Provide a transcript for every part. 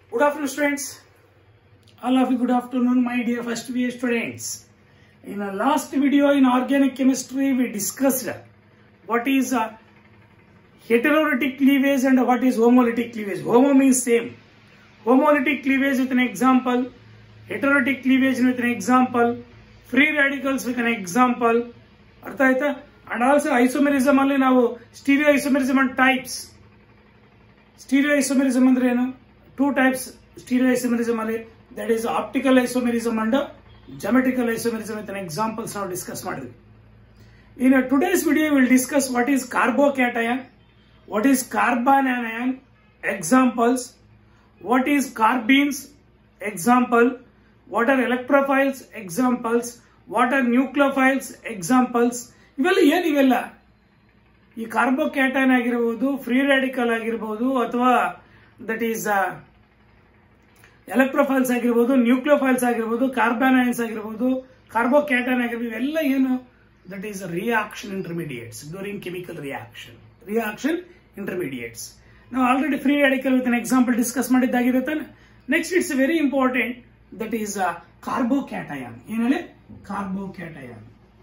Good afternoon, students. All of you, good afternoon, my dear first year students. In the last video in organic chemistry, we discussed what is uh, heterolytic cleavage and what is homolytic cleavage. Homo means same. Homolytic cleavage with an example, heterolytic cleavage with an example, free radicals with an example. ಅರ್ಥ ಆಯ್ತಾ and also isomerism ಅಲ್ಲಿ ನಾವು stereo isomerism and types stereo isomerism ಅಂದ್ರೆ ಏನು two types stereo isomerism ಅಲ್ಲಿ that is optical isomerism and geometrical isomerism ಅಂತ examples ನಾವು discuss ಮಾಡಿದ್ವಿ in today's video will discuss what is carbocation what is carbanion examples what is carbenes example what are electrophiles examples what are nucleophiles examples ಇವೆಲ್ಲ ಏನು ಇವೆಲ್ಲ ಈ carbocation ಆಗಿರ್ಬೋದು free radical ಆಗಿರ್ಬೋದು ಅಥವಾ ದಟ್ ಈಸ್ ಎಲೆಕ್ಟ್ರೋಫೈಲ್ಸ್ ಆಗಿರ್ಬೋದು nucleophiles ಆಗಿರ್ಬೋದು carbanions ಆಗಿರ್ಬೋದು ಕಾರ್ಬೋಕ್ಯಾಟನ್ ಆಗಿರ್ಬೋದು ಇವೆಲ್ಲ ಏನು that is reaction intermediates during chemical reaction reaction intermediates ನಾವು already free radical with example discuss ಮಾಡಿದ್ದಾಗಿದೆ ತಾನೆ next it's very important that is carbocation ಏನ್ ಹೇಳಿ carbocation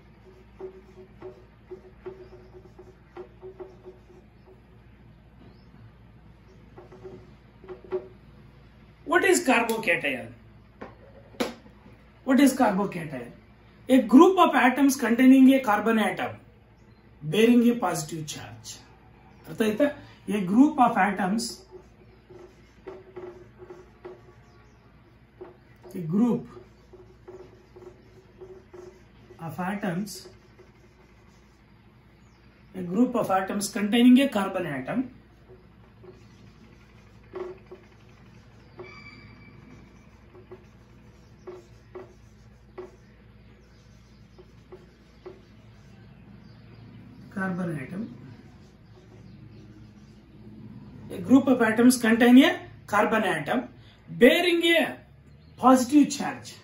What is carbocation? What is carbocation? A group of atoms containing a carbon atom bearing a positive charge. ಅರ್ಥ ಆಯ್ತಾ a group of atoms a group of atoms a group of atoms containing a carbon atom carbon atom. A group of atoms contain a carbon atom bearing a positive charge.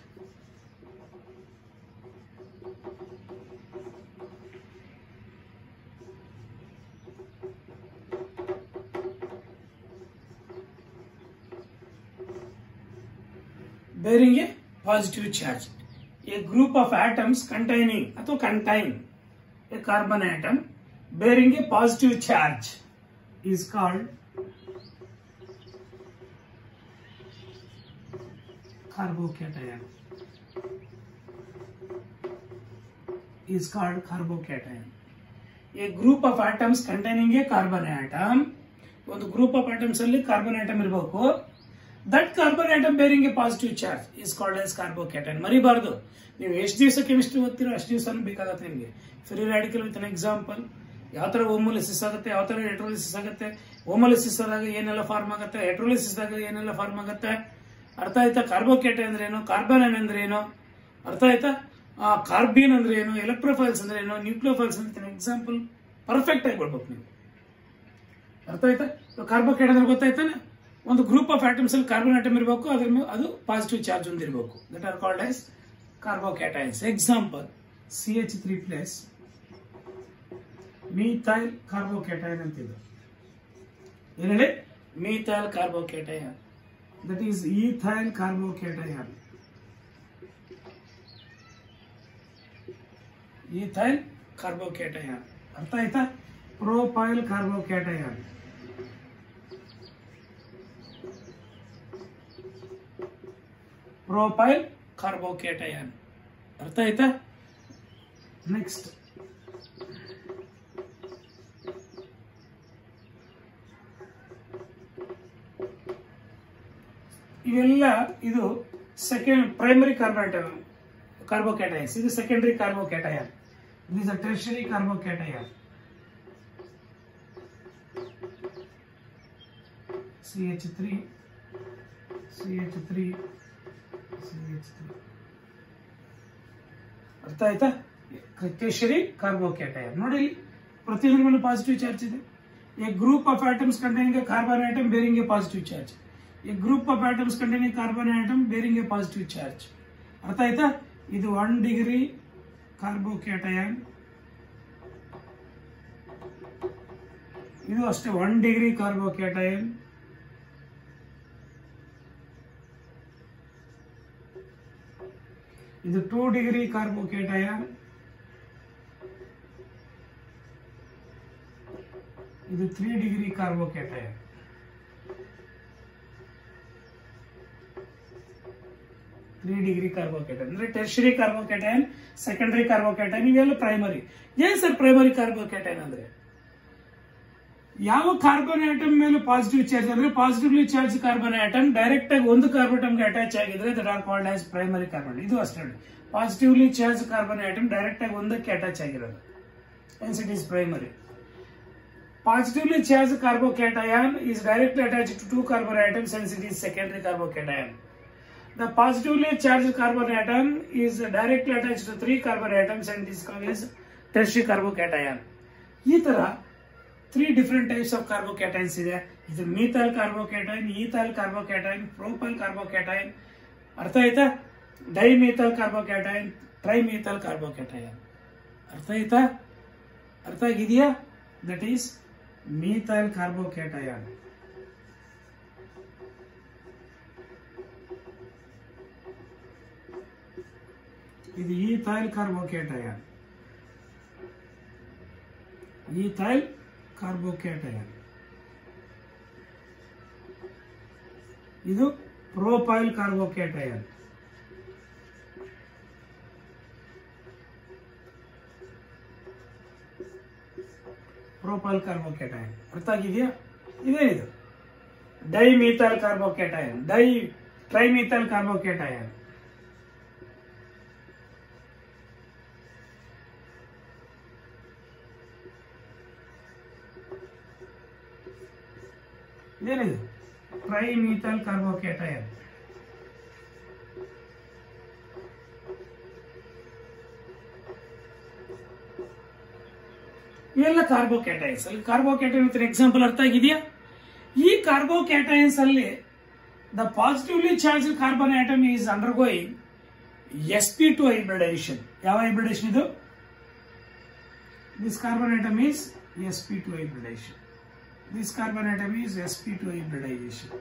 Bearing a positive charge. A group of atoms containing ಅಥವಾ contain a carbon atom bearing a positive charge is called carbocation is called carbocation a group of atoms containing a carbon atom ಒಂದು group of atoms ಅಲ್ಲಿ carbon atom ಇರಬೇಕು that carbon atom bearing a positive charge is called as carbocation ಮರಿಬಾರ್ದು ನೀವು ಎಷ್ಟು ದಿವಸ chemistry ಓದ್ತಿರೋ ಅಷ್ಟು ದಿವಸ ಬೇಕಾಗತ್ತೆ ನಿಮಗೆ free radical with an example ಯಾವ ತರ ಓಮೋಲಿಸಿಸ್ ಆಗುತ್ತೆ ಯಾವ ತರ ಹೆಟ್ರೋಲಿಸಿಸ್ ಆಗುತ್ತೆ ಓಮೋಲಿಸಿಸ್ ಆದಾಗ ಏನೆಲ್ಲ ಫಾರ್ಮ್ ಆಗುತ್ತೆ ಹೆಟ್ರೋಲಿಸಿಸ್ ಆದಾಗ ಏನೆಲ್ಲ ಫಾರ್ಮ್ ಆಗುತ್ತೆ ಅರ್ಥ ಆಯ್ತಾ ಕಾರ್ಬೋಕ್ಯಾಟನ್ ಅಂದ್ರೆ ಏನು ಕಾರ್ಬನ್ ಅಂದ್ರೆ ಏನು ಅರ್ಥ ಆಯ್ತಾ ಕಾರ್ಬೀನ್ ಅಂದ್ರೆ ಏನು ಎಲೆಕ್ಟ್ರೋಫೈಲ್ಸ್ ಅಂದ್ರೆ ಏನು ನ್ಯೂಕ್ಲಿಯೋಫೈಲ್ಸ್ ಅಂತ ಎಕ್ಸಾಂಪಲ್ ಪರ್ಫೆಕ್ಟ್ ಆಗಿ ಕೊಡ್ಬೇಕು ನೀವು ಅರ್ಥ ಆಯ್ತಾ ಕಾರ್ಬೋಕ್ಯಾಟ್ ಅಂದ್ರೆ ಗೊತ್ತಾಯ್ತಾನೆ ಒಂದು ಗ್ರೂಪ್ ಆಫ್ ಆಟಮ್ಸ್ ಅಲ್ಲಿ ಕಾರ್ಬನ್ ಆಟಮ್ ಇರಬೇಕು ಅದ್ರ ಮೇಲೆ ಅದು ಪಾಸಿಟಿವ್ ಚಾರ್ಜ್ ಹೊಂದಿರಬೇಕು that are called as carbocations example C H three plus methyl carbocation ಅಂತಿದೆ ಏನ್ ಹೇಳಿ methyl carbocation that is ethyl carbocation ethyl carbocation ಅರ್ಥ ಆಯ್ತಾ ಪ್ರೋಪೈಲ್ ಕಾರ್ಬೋಕ್ಯಾಟೈನ್ ಪ್ರೋಪೈಲ್ ಕಾರ್ಬೋಕ್ಯಾಟೈನ್ ಅರ್ಥ ಆಯ್ತಾ ನೆಕ್ಸ್ಟ್ ಇವೆಲ್ಲ ಇದು ಸೆಕೆಂಡ್ ಪ್ರೈಮರಿ ಕಾರ್ಬೋಟೈನ್ ಕಾರ್ಬೋಕ್ಯಾಟೈನ್ಸ್ ಇದು secondary carbocation this uh tertiary carbocation C H three C H three C H three ಅರ್ಥ ಆಯ್ತಾ tertiary carbocation ನೋಡಿ ಇಲ್ಲಿ ಪ್ರತಿಯೊಂದ್ರ ಮೇಲೆ ಪಾಸಿಟಿವ್ ಚಾರ್ಜ್ ಇದೆ a group of atoms containing a carbon atom bearing a positive charge a group of atoms containing carbon atom bearing a positive charge ಅರ್ಥ ಆಯ್ತಾ ಇದು ಒನ್ ಡಿಗ್ರಿ ಕಾರ್ಬೋಕ್ಯಾಟಯನ್ ಇದು ಅಷ್ಟೇ ಒನ್ ಡಿಗ್ರಿ ಕಾರ್ಬೋಕ್ಯಾಟಯನ್ ಇದು two degree carbocation ಇದು three degree carbocation three degree carbocation ಅಂದ್ರೆ tertiary ಕಾರ್ಬೋಕೇಟೈನ್ secondary ಕಾರ್ಬೋಕೇಟೈನ್ ಇವೆಲ್ಲ primary ಏನ್ ಸರ್ ಪ್ರೈಮರಿ ಕಾರ್ಬೋಕೇಟೈನ್ ಅಂದ್ರೆ ಯಾವ ಕಾರ್ಬನ್ ಆಟಮ್ ಮೇಲೆ ಪಾಸಿಟಿವ್ ಚಾರ್ಜ್ ಅಂದ್ರೆ positively charge carbon atom direct ಆಗಿ ಒಂದು ಕಾರ್ಬನ್ ಗೆ ಅಟ್ಯಾಚ್ ಆಗಿದ್ರೆ that are called as primary carbon ಇದು ಅಷ್ಟೇ positively charge carbon atom direct ಆಗಿ ಒಂದಕ್ಕೆ ಅಟ್ಯಾಚ್ ಆಗಿರೋದು hence it is primary Positively charged carbocation is directly attached to two carbon atoms since it is secondary carbocation. The positively charged carbon atom is directly attached to three carbon atoms and is called as tertiary carbocation. ಈ ತರ three different types of carbocations ಇದೆ ಇದು methyl carbocation ethyl carbocation propyl carbocation ಅರ್ಥ ಆಯ್ತಾ ಡೈಮೀಥೈಲ್ carbocation ಟ್ರೈಮೀಥೈಲ್ carbocation ಅರ್ಥ ಆಯ್ತಾ ಅರ್ಥ ಆಗಿದೆಯಾ ದಟ್ ಈಸ್ methyl carbocation. ಇದು ಈಥೈಲ್ ಕಾರ್ಬೋಕೇಟಯನ್ ಈಥೈಲ್ ಕಾರ್ಬೋಕೇಟಯನ್ ಇದು ಪ್ರೋಪೈಲ್ ಕಾರ್ಬೋಕೇಟಯನ್ ಪ್ರೋಪೈಲ್ ಕಾರ್ಬೋಕೇಟೈನ್ ಅರ್ಥ ಆಗಿದೆಯಾ ಇದೇ ಇದು ಡೈಮೀಥೈಲ್ ಕಾರ್ಬೋಕೇಟೈನ್ ಡೈ ಟ್ರೈಮೀಥೈಲ್ ಕಾರ್ಬೋಕೇಟೈನ್ ಇದೇನಿದು ಟ್ರೈಮೀಥೈಲ್ ಕಾರ್ಬೋಕೇಟೈನ್ ಇವೆಲ್ಲ ಕಾರ್ಬೋಕ್ಯಾಟೈನ್ಸ್ ಅಲ್ಲಿ ಕಾರ್ಬೋಕ್ಯಾಟೈನ್ ವಿತ್ ಎಕ್ಸಾಂಪಲ್ ಅರ್ಥ ಆಗಿದೆಯಾ ಈ ಕಾರ್ಬೋಕ್ಯಾಟೈನ್ಸ್ ಅಲ್ಲಿ the positively charge carbon atom is undergoing S P two hybridisation ಯಾವ ಹೈಬ್ರಿಡೇಷನ್ ಇದು this carbon atom is S P two hybridisation this carbon atom is S P two hybridisation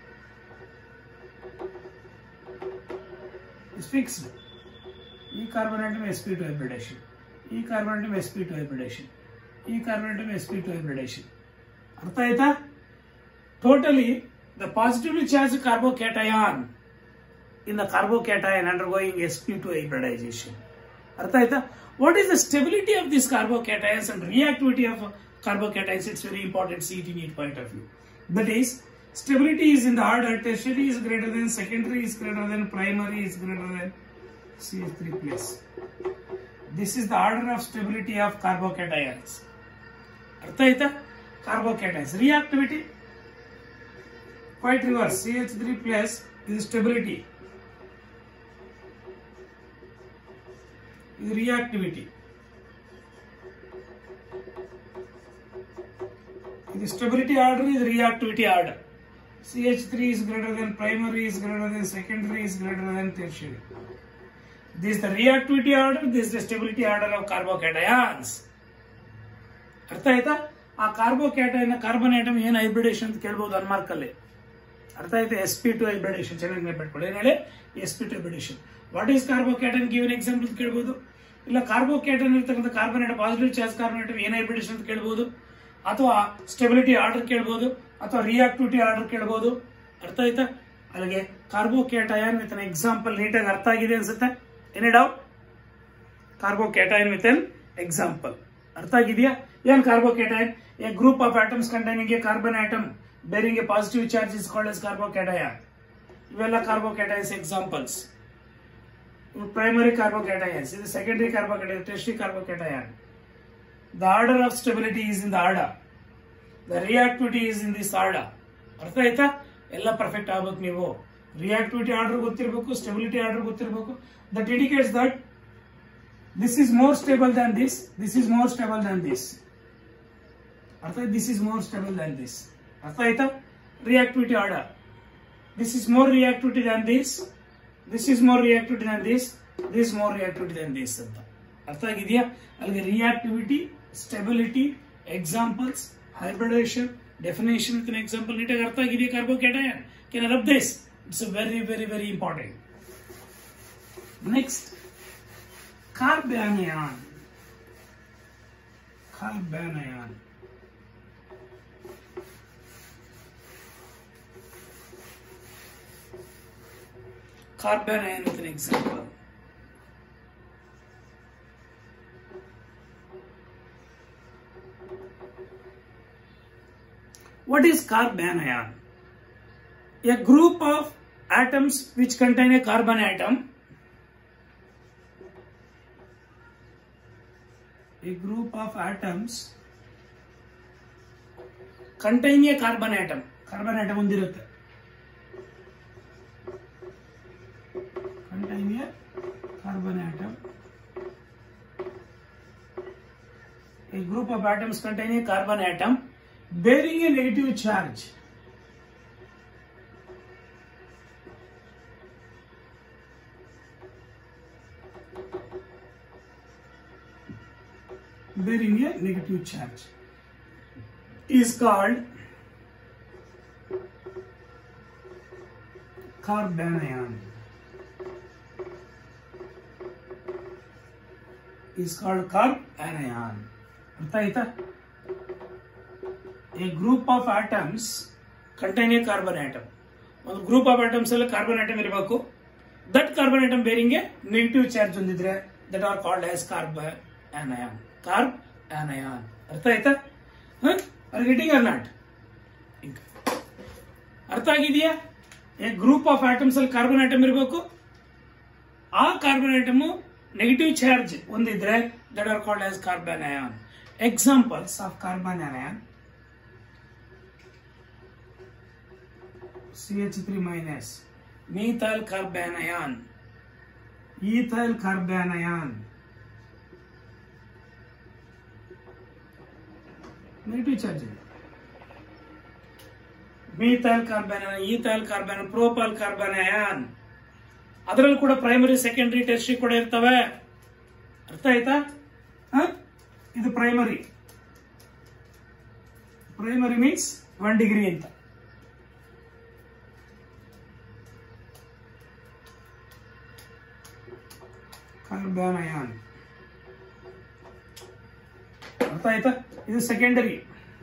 fixed ಈ carbon atom S P two hybridisation ಈ carbon atom S P two hybridisation ಈ carbon atom S P two hybridisation ಅರ್ಥ ಆಯ್ತಾ totally the positively charge carbocation in the carbocation undergoing S P two hybridisation ಅರ್ಥ ಆಯ್ತಾ what is the stability of this carbocations and reactivity of carbocations it's very important see it in your point of view that is stability is in the order tertiary is greater than secondary is greater than primary is greater than CH3 plus this is the order of stability of carbocations ಅರ್ಥ ಆಯ್ತಾ carbocations reactivity quite reverse C H three plus ಇದು stability ಇದು reactivity ಇದು stability order ಇದು reactivity order C H three is greater than primary is greater than secondary is greater than tertiary this the reactivity order this the stability order of carbocations ಅರ್ಥ ಆಯ್ತಾ ಆ carbocation carbon atom ಏನು hybridisation ಅಂತ ಕೇಳ್ಬೋದು unmark ಅಲ್ಲಿ ಅರ್ಥ ಆಯ್ತಾ S P two hybridisation ಚೆನ್ನಾಗಿ ನೆನ್ಪಿಟ್ಕೊಳ್ಳಿ ಏನ್ ಹೇಳಿ S P two hybridisation what is carbocation given example ಕೇಳ್ಬೋದು ಇಲ್ಲ ಕಾರ್ಬೋಕ್ಯಾಟನ್ ಇರ್ತಕ್ಕಂಥ carbon atom positive charge carbon atom ಏನ್ ಹೈಬ್ರಿಡೇಷನ್ ಅಂತ ಕೇಳ್ಬೋದು ಅಥವಾ ಸ್ಟೆಬಿಲಿಟಿ ಆರ್ಡರ್ ಕೇಳ್ಬೋದು ಅಥವಾ ರಿಯಾಕ್ಟಿವಿಟಿ ಆರ್ಡರ್ ಕೇಳ್ಬೋದು ಅರ್ಥ ಆಯ್ತಾ ಅಲ್ಲಿಗೆ ಕಾರ್ಬೋಕ್ಯಾಟಯನ್ ವಿತ್ ಅನ್ ಎಕ್ಸಾಂಪಲ್ ನೀಟಾಗಿ ಅರ್ಥ ಆಗಿದೆ ಅನ್ಸುತ್ತೆ ಏನೇ doubt carbocation with an example ಅರ್ಥ ಆಗಿದೆಯಾ ಏನ್ carbocation a group of atoms containing a carbon atom bearing a positive charge is called as carbocation ಇವೆಲ್ಲ ಕಾರ್ಬೋಕ್ಯಾಟಯನ್ಸ್ ಎಕ್ಸಾಂಪಲ್ಸ್ ಪ್ರೈಮರಿ ಕಾರ್ಬೋಕ್ಯಾಟಯನ್ಸ್ ಇದು secondary carbocation tertiary carbocation the order of stability is in the order the reactivity is in this order ಅರ್ಥ ಆಯ್ತಾ ಎಲ್ಲ perfect ಆಗ್ಬೇಕು ನೀವು reactivity order ಗೊತ್ತಿರಬೇಕು stability order ಗೊತ್ತಿರಬೇಕು that indicates that this is more stable than this this is more stable than this ಅರ್ಥ this is more stable than this ಅರ್ಥ ಆಯ್ತಾ reactivity order this is more reactivity than this this is more reactivity than this this more reactivity than this ಅಂತ ಅರ್ಥ ಆಗಿದೆಯಾ ಅಲ್ಲಿಗೆ reactivity stability examples hybridisation definition with example ನೀಟಾಗಿ ಅರ್ಥ ಆಗಿದೆಯಾ carbocation can rub this it's very very very important next carbanion carbanion Carbanion is an example. What is carbanion? A group of atoms which contain a carbon atom. A group of atoms contain a carbon atom. Carbon atom ಹೊಂದಿರುತ್ತೆ contain a carbon atom. A group of atoms contain a carbon atom bearing a negative charge. Bearing a negative charge is called carbanion. is called carbanion. ಅರ್ಥ ಆಯ್ತಾ a group of atoms contain a carbon atom ಒಂದು group of atoms ಅಲ್ಲಿ carbon atom ಇರಬೇಕು that carbon atom bearing negative charge ಹೊಂದಿದ್ರೆ that are called as carbanion carbanion ಅರ್ಥ ಆಯ್ತಾ are getting or not ಅರ್ಥ ಆಗಿದೆಯಾ a group of atoms ಅಲ್ಲಿ carbon atom ಇರಬೇಕು ಆ ಕಾರ್ಬನ್ ಆಟಮ್ ನೆಗೆಟಿವ್ ಚಾರ್ಜ್ ಹೊಂದಿದ್ರೆ that are called as carbanion examples of carbanion C H three minus methyl carbanion ethyl carbanion negative charge ಇದೆ methyl carbon ethyl carbon propyl carbanion ಅದರಲ್ಲಿ ಕೂಡ primary secondary test ಕೂಡ ಇರ್ತವೆ ಅರ್ಥ ಆಯ್ತಾ ಹ? ಇದು primary primary means one degree ಅಂತ ಕಾರ್ಬನ್ ಅಯಾನ್ ಅರ್ಥ ಆಯ್ತಾ ಇದು ಸೆಕೆಂಡರಿ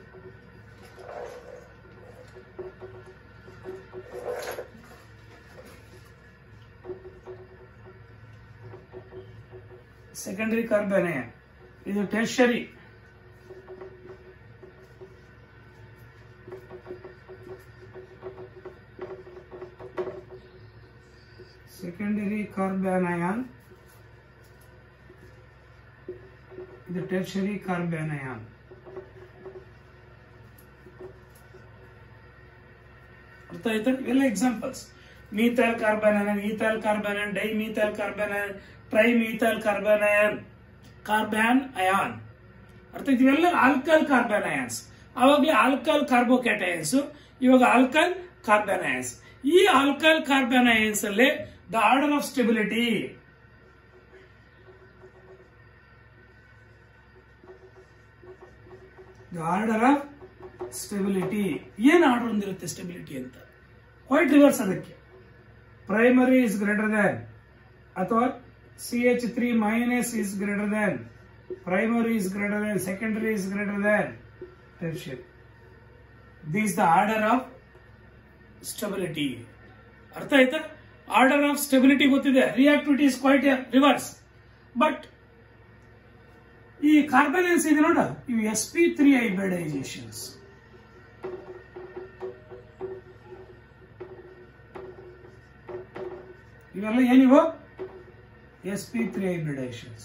ಸೆಕೆಂಡರಿ ಕಾರ್ಬನ್ ಅಯಾನ್ ಇದು ಟೆರ್ಷರಿ ಸೆಕೆಂಡರಿ ಕಾರ್ಬನ್ ಅಯಾನ್ ಇದು ಟೆರ್ಷರಿ ಕಾರ್ಬನ್ ಅಯಾನ್ ಅರ್ಥ ಆಯ್ತಾ ಇವೆಲ್ಲ examples methyl carbanion ethyl carbanion dimethyl carbanion trimethyl carbanion carbanion ಅರ್ಥ ಆಯ್ತು? ಇವೆಲ್ಲ ಆಲ್ಕಲ್ ಕಾರ್ಬನ್ ಅಯಾನ್ಸ್ ಅವಾಗಲೇ ಆಲ್ಕಲ್ ಕಾರ್ಬೋಕ್ಯಾಟಯನ್ಸ್ ಇವಾಗ ಆಲ್ಕಲ್ ಕಾರ್ಬನ್ ಅಯಾನ್ಸ್ ಈ ಆಲ್ಕಲ್ ಕಾರ್ಬನ್ ಅಯಾನ್ಸ್ ಅಲ್ಲಿ the order of stability the order of stability ಏನ್ order ಹೊಂದಿರುತ್ತೆ stability ಅಂತ ಕ್ವೈಟ್ ರಿವರ್ಸ್ ಅದಕ್ಕೆ ಪ್ರೈಮರಿ ಇಸ್ ಗ್ರೇಟರ್ ದ್ಯಾನ್ ಅಥವಾ C H three minus is greater than primary is greater than secondary is greater than tertiary this the order of stability ಅರ್ಥ ಆಯ್ತಾ order of stability ಗೊತ್ತಿದೆ reactivity is quite reverse but ಈ carbanions ಇದೆ ನೋಡ ಇವು S P three hybridisations ಇವೆಲ್ಲ ಏನಿವು S P three hybridisations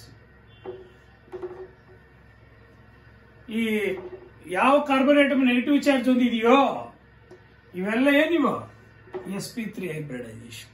ಈ ಯಾವ ಕಾರ್ಬನ್ ಐಟಮ್ ನೆಗೆಟಿವ್ ಚಾರ್ಜ್ ಹೊಂದಿದೆಯೋ ಇವೆಲ್ಲ ಏನಿವು ಎಸ್ ಪಿ ತ್ರೀ ಹೈಬ್ರಿಡೈಸೇಷನ್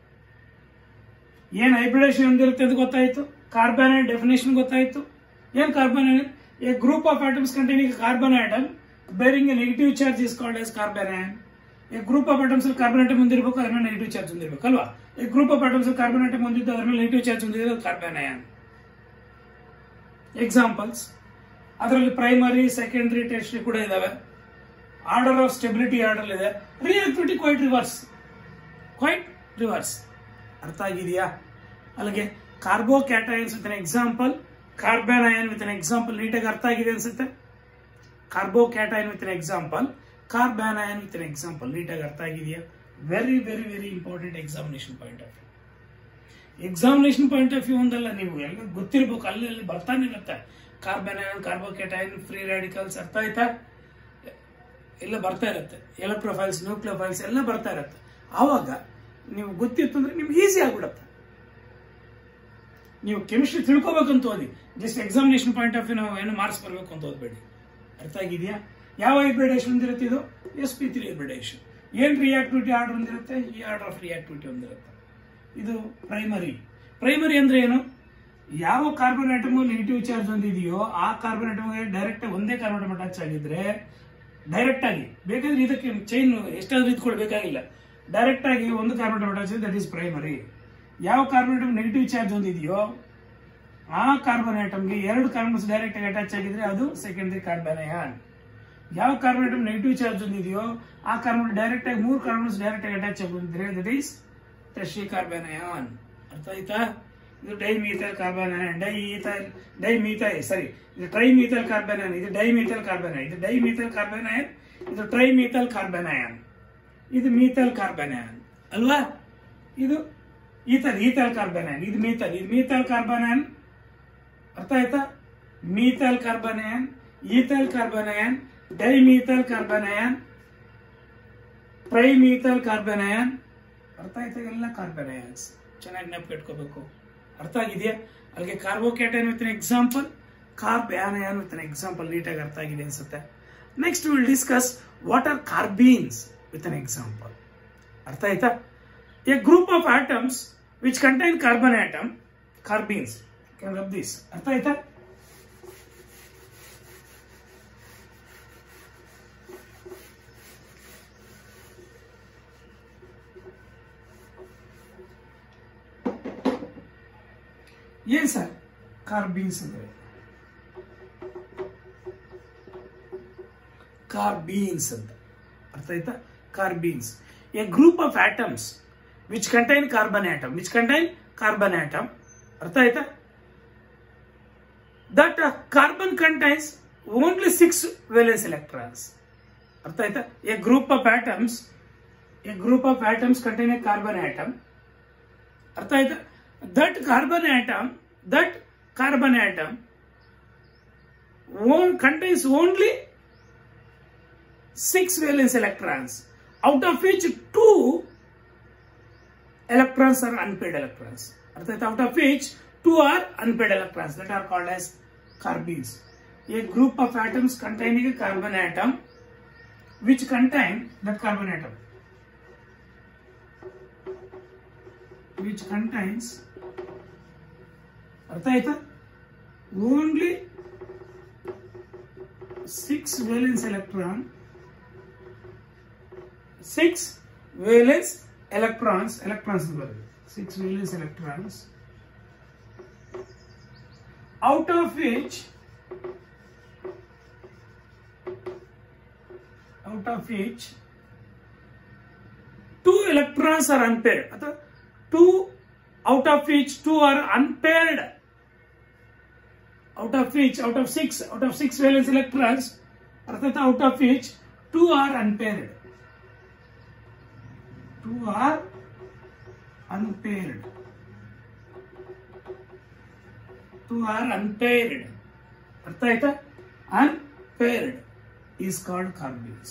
ಏನ್ ಹೈಬ್ರಿಡೇಷನ್ ಹೊಂದಿರುತ್ತೆ ಅಂತ ಗೊತ್ತಾಯ್ತು ಕಾರ್ಬನ್ ಡೆಫಿನೇಷನ್ ಗೊತ್ತಾಯ್ತು ಏನ್ carbon a group of atoms containing carbon atom bearing a negative charge is called as carbon a group of atoms carbon atom ಹೊಂದಿರಬೇಕು ಅದ್ರ ಮೇಲೆ ನೆಗೆಟಿವ್ ಚಾರ್ಜ್ ಹೊಂದಿರಬೇಕು ಅಲ್ವಾ a group of atoms carbon atom ಹೊಂದಿದ್ದು ಅದ್ರ ಮೇಲೆ ನೆಗೆಟಿವ್ ಚಾರ್ಜ್ ಹೊಂದಿದ್ರೆ carbanion examples ಅದರಲ್ಲಿ ಪ್ರೈಮರಿ ಸೆಕೆಂಡರಿ ಟೆಸ್ಟ್ರಿ ಕೂಡ ಇದಾವೆ ಆರ್ಡರ್ ಆಫ್ ಸ್ಟೆಬಿಲಿಟಿ ಆರ್ಡರ್ ಇದೆ reactivity quite reverse quite reverse ಅರ್ಥ ಆಗಿದೆಯಾ ಅಲ್ಲಿಗೆ carbocations with an example carbanion with an example ನೀಟಾಗಿ ಅರ್ಥ ಆಗಿದೆ ಅನ್ಸುತ್ತೆ carbocation with an example carbanion with an example ನೀಟಾಗಿ ಅರ್ಥ ಆಗಿದೆಯಾ very very very important examination point of view examination point of view ಒಂದಲ್ಲ ನೀವು ಎಲ್ಲ ಗೊತ್ತಿರ್ಬೇಕು ಅಲ್ಲಿ ಅಲ್ಲಿ ಬರ್ತಾನೆ ಇರುತ್ತೆ ಕಾರ್ಬನ್ ಕಾರ್ಬೋಕೇಟೈನ್ ಫ್ರೀ ರ್ಯಾಡಿಕಲ್ಸ್ ಅರ್ಥ ಆಯ್ತಾ ಎಲ್ಲ ಬರ್ತಾ ಇರುತ್ತೆ ಎಲೆಕ್ಟ್ರೋಫೈಲ್ಸ್ ನ್ಯೂಕ್ಲಿಯೋಫೈಲ್ಸ್ ಎಲ್ಲ ಬರ್ತಾ ಇರುತ್ತೆ ಆವಾಗ ನೀವು ಗೊತ್ತಿತ್ತು ಅಂದ್ರೆ ನಿಮ್ಗೆ ಈಸಿ ಆಗ್ಬಿಡುತ್ತೆ ನೀವು ಕೆಮಿಸ್ಟ್ರಿ ತಿಳ್ಕೊಬೇಕಂತ ಓದಿ just examination point of view ನಾವು ಏನು ಮಾರ್ಕ್ಸ್ ಬರಬೇಕು ಅಂತ ಓದ್ಬೇಡಿ ಅರ್ಥ ಆಗಿದೆಯಾ ಯಾವ ಹೈಬ್ರಿಡೇಷನ್ ಹೊಂದಿರುತ್ತೆ ಇದು ಎಸ್ ಪಿ ತ್ರೀ ಹೈಬ್ರಿಡೇಷನ್ ಏನ್ ರಿಯಾಕ್ಟಿವಿಟಿ ಆರ್ಡರ್ ಹೊಂದಿರುತ್ತೆ ಈ ಆರ್ಡರ್ ಆಫ್ ರಿಯಾಕ್ಟಿವಿಟಿ ಹೊಂದಿರುತ್ತೆ ಇದು ಪ್ರೈಮರಿ ಪ್ರೈಮರಿ ಅಂದ್ರೆ ಏನು ಯಾವ ಕಾರ್ಬನ್ ಆಟಮ್ ನೆಗೆಟಿವ್ ಚಾರ್ಜ್ ಹೊಂದಿದೆಯೋ ಆ ಕಾರ್ಬನ್ ಆಟಮ್ಗೆ ಡೈರೆಕ್ಟ್ ಒಂದೇ ಕಾರ್ಬನ್ ಆಟಮ್ ಅಟ್ಯಾಚ್ ಆಗಿದ್ರೆ ಡೈರೆಕ್ಟ್ ಆಗಿ ಬೇಕಾದ್ರೆ ಇದಕ್ಕೆ ಚೈನ್ ಎಷ್ಟಾದ್ರೂ ಇದ್ಕೊಳ್ಬೇಕಾಗಿಲ್ಲ ಡೈರೆಕ್ಟ್ ಆಗಿ ಒಂದು carbon atom attach that is primary ಯಾವ ಕಾರ್ಬನ್ ಆಟಮ್ ನೆಗೆಟಿವ್ ಚಾರ್ಜ್ ಹೊಂದಿದೆಯೋ ಆ ಕಾರ್ಬನ್ ಆಟಮ್ಗೆ ಎರಡು ಕಾರ್ಬನ್ಸ್ ಡೈರೆಕ್ಟ್ ಆಗಿ ಅಟ್ಯಾಚ್ ಆಗಿದ್ರೆ ಅದು ಸೆಕೆಂಡರಿ ಕಾರ್ಬನ್ ಅಯಾನ್ ಯಾವ ಕಾರ್ಬನ್ ಆಟಮ್ ನೆಗೆಟಿವ್ ಚಾರ್ಜ್ ಹೊಂದಿದೆಯೋ ಆ ಕಾರ್ಬನ್ ಡೈರೆಕ್ಟ್ ಆಗಿ ಮೂರು ಕಾರ್ಬನ್ಸ್ ಡೈರೆಕ್ಟ್ ಆಗಿ ಅಟ್ಯಾಚ್ ಆಗಿದ್ರೆ that is tertiary carbanion ಅರ್ಥ ಆಯ್ತಾ ಇದು dimethyl carbanion diethyl dimethyl ಸರಿ ಇದು ಟ್ರೈ ಮೀಥೈಲ್ ಕಾರ್ಬನ್ ಅಯಾನ್ ಇದು ಡೈ ಮೀಥೈಲ್ ಕಾರ್ಬನ್ ಅಯಾನ್ ಇದು ಡೈ ಮೀಥೈಲ್ ಕಾರ್ಬನ್ ಅಯಾನ್ ಇದು ಟ್ರೈ ಮೀಥೈಲ್ ಕಾರ್ಬನ್ ಅಯಾನ್ ಇದು ಮೀಥೈಲ್ ಕಾರ್ಬನ್ ಅಯಾನ್ ಅಲ್ವಾ ಇದು ಈಥಲ್ ಈಥೈಲ್ ಕಾರ್ಬನ್ ಅಯಾನ್ ಇದು methyl ಇದು ಮೀಥೈಲ್ ಕಾರ್ಬನ್ ಅಯಾನ್ ಅರ್ಥ ಆಯ್ತಾ methyl carbanion ethyl carbanion dimethyl carbanion trimethyl carbanion ಅರ್ಥ ಆಯ್ತಾ ಎಲ್ಲ ಕಾರ್ಬನ್ ಅಯಾನ್ಸ್ ಚೆನ್ನಾಗಿ ನೆನಪು ಇಟ್ಕೋಬೇಕು ಅರ್ಥ ಆಗಿದೆಯಾ ಅಲ್ಲಿಗೆ carbocation with example carbanion with example ನೀಟಾಗಿ ಅರ್ಥ ಆಗಿದೆ ಅನ್ಸುತ್ತೆ next will discuss what are carbenes with an example ಅರ್ಥ ಆಯ್ತಾ a group of atoms which contain carbon atom carbenes can rub this ಅರ್ಥ ಆಯ್ತಾ ಏನ್ ಸರ್ ಕಾರ್ಬೀನ್ಸ್ ಅಂದ್ರೆ ಕಾರ್ಬೀನ್ಸ್ ಅಂತ ಅರ್ಥ ಆಯ್ತಾ carbenes a group of atoms which contain carbon atom which contain carbon atom ಅರ್ಥ ಆಯ್ತಾ that carbon contains only six valence electrons ಅರ್ಥ ಆಯ್ತಾ a group of atoms a group of atoms contain a carbon atom ಅರ್ಥ ಆಯ್ತಾ that carbon atom that carbon atom one contains only six valence electrons out of which two electrons are unpaired electrons Arthat out of which two are unpaired electrons that are called as carbenes a group of atoms containing a carbon atom which contain that carbon atom which contains ಅರ್ಥ ಆಯ್ತಾ only six valence electron six valence electrons electrons ಬರುತ್ತೆ six valence electrons out of which out of which two electrons are unpaired ಅಥವಾ two out of which two are unpaired out of which out of six out of six valence electrons arthat out of which two are unpaired two are unpaired two are unpaired ಅರ್ಥ ಆಯ್ತಾ unpaired is called carbenes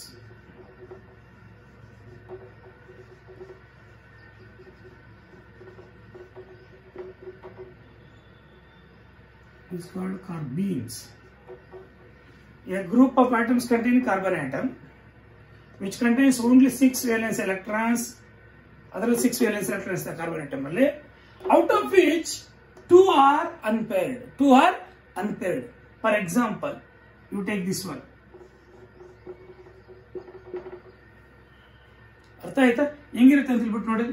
is called carbenes. A group of atoms containing carbon atom which contains only six valence electrons, other six valence electrons the carbon atom ಅಲ್ಲಿ out of which two are unpaired. Two are unpaired. For example, you take this one. ಅರ್ಥ ಆಯ್ತಾ ಹೆಂಗಿರುತ್ತೆ ಅಂತ ಹೇಳ್ಬಿಟ್ಟು ನೋಡಿ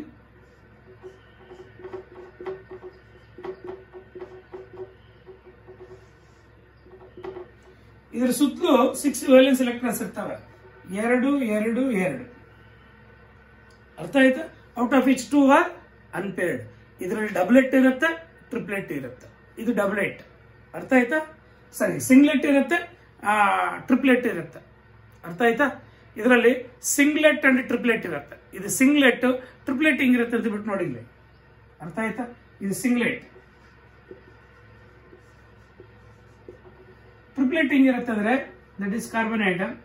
ಇದರ ಸುತ್ತಲೂ six valence electrons ಇರ್ತವೆ ಎರಡು ಎರಡು ಎರಡು ಅರ್ಥ ಆಯ್ತಾ out of which two are unpaired ಇದರಲ್ಲಿ ಡಬ್ಲೆಟ್ ಇರುತ್ತೆ ಟ್ರಿಪ್ಲೆಟ್ ಇರುತ್ತೆ ಇದು ಡಬ್ಲೆಟ್ ಅರ್ಥ ಆಯ್ತಾ ಸರಿ ಸಿಂಗ್ಲೆಟ್ ಇರುತ್ತೆ ಟ್ರಿಪ್ಲೆಟ್ ಇರುತ್ತೆ ಅರ್ಥ ಆಯ್ತಾ ಇದರಲ್ಲಿ ಸಿಂಗ್ಲೆಟ್ ಅಂಡ್ ಟ್ರಿಪ್ಲೆಟ್ ಇರುತ್ತೆ ಇದು ಸಿಂಗ್ಲೆಟ್ ಟ್ರಿಪ್ಲೆಟ್ ಹಿಂಗಿರುತ್ತೆ ಅಂತ ಬಿಟ್ಟು ನೋಡಿ ಇಲ್ಲಿ ಅರ್ಥ ಆಯ್ತಾ ಇದು ಸಿಂಗ್ಲೆಟ್ ಟ್ರಿಪ್ಲೆಟ್ ಹಿಂಗಿರುತ್ತೆ ಅಂದ್ರೆ ದಟ್ ಇಸ್ ಕಾರ್ಬನ್ ಐಟಮ್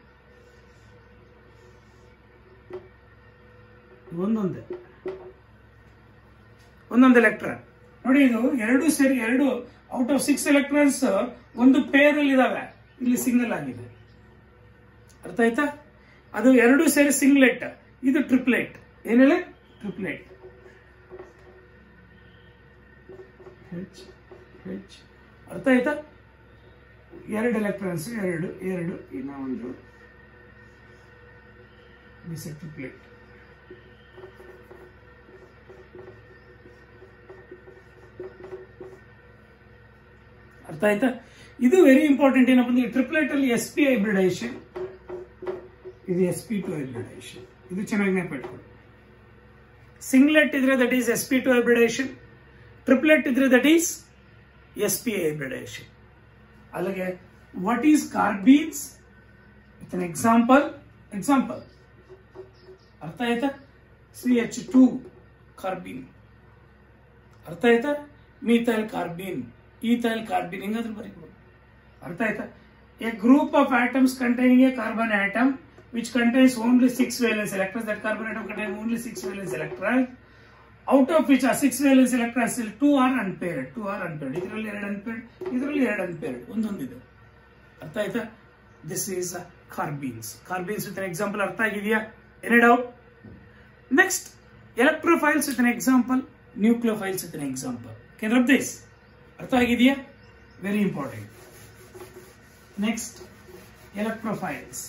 ಒಂದೊಂದೇ ಒಂದೊಂದು ಎಲೆಕ್ಟ್ರಾನ್ ನೋಡಿ ಇದು ಎರಡು ಸೇರಿ ಎರಡು ಔಟ್ ಆಫ್ ಸಿಕ್ಸ್ ಎಲೆಕ್ಟ್ರಾನ್ಸ್ ಒಂದು ಪೇರ್ ಅಲ್ಲಿ ಇದಾವೆ ಇಲ್ಲಿ ಸಿಂಗಲ್ ಆಗಿದೆ ಅರ್ಥ ಆಯ್ತಾ ಅದು ಎರಡು ಸೇರಿ ಸಿಂಗ್ಲೆಟ್ ಇದು ಟ್ರಿಪ್ಲೆಟ್ ಏನ್ ಹೇಳಿ ಟ್ರಿಪ್ಲೆಟ್ ಹೆಚ್ ಹೆಚ್ ಅರ್ಥ ಆಯ್ತಾ ಎರಡು ಎಲೆಕ್ಟ್ರಾನ್ಸ್ ಎರಡು ಎರಡು ಇನ್ನ ಒಂದು ಟ್ರಿಪ್ಲೆಟ್ ಅರ್ಥ ಆಯ್ತಾ ಇದು ವೆರಿ ಇಂಪಾರ್ಟೆಂಟ್ ಏನಪ್ಪ ಅಂದ್ರೆ ಟ್ರಿಪ್ಲೆಟ್ ಅಲ್ಲಿ ಎಸ್ ಪಿ ಹೈಬ್ರಿಡೈಸೇಷನ್ ಇದು ಎಸ್ ಪಿ ಟು ಹೈಬ್ರಿಡೈಸೇಷನ್ ಇದು ಚೆನ್ನಾಗಿ ನೆನಪಿಟ್ಕೊಳ್ಳಿ ಸಿಂಗ್ಲೆಟ್ ಇದ್ರೆ that is S P two hybridisation triplet ಇದ್ರೆ that is S P hybridisation ಅಲ್ಲಿಗೆ what is carbenes with an example example ಅರ್ಥ ಆಯ್ತಾ ಸಿ ಎಚ್ ಟು ಕಾರ್ಬಿನ್ ಅರ್ಥ ಆಯ್ತಾ ಮೀಥೈಲ್ ಕಾರ್ಬಿನ್ ಈಥೈಲ್ ಕಾರ್ಬಿನ್ ಹಿಂಗಾದ್ರೂ ಬರೀಬಹುದು ಅರ್ಥ ಆಯ್ತಾ a group of atoms containing a carbon atom which contains only six valence electrons that carbon atom contain only six valence electrons out of which are six valence electrons still two are unpaired two are unpaired ಇದರಲ್ಲಿ ಎರಡು unpaired ಇದರಲ್ಲಿ ಎರಡು unpaired ಒಂದೊಂದಿದೆ ಅರ್ಥ ಆಯ್ತಾ this is carbenes carbenes with example ಅರ್ಥ ಆಗಿದೆಯಾ any doubt next electrophiles with example nucleophiles with example can rub this ಅರ್ಥ ಆಗಿದೆಯಾ ವೆರಿ ಇಂಪಾರ್ಟೆಂಟ್ ನೆಕ್ಸ್ಟ್ ಎಲೆಕ್ಟ್ರೋಫೈಲ್ಸ್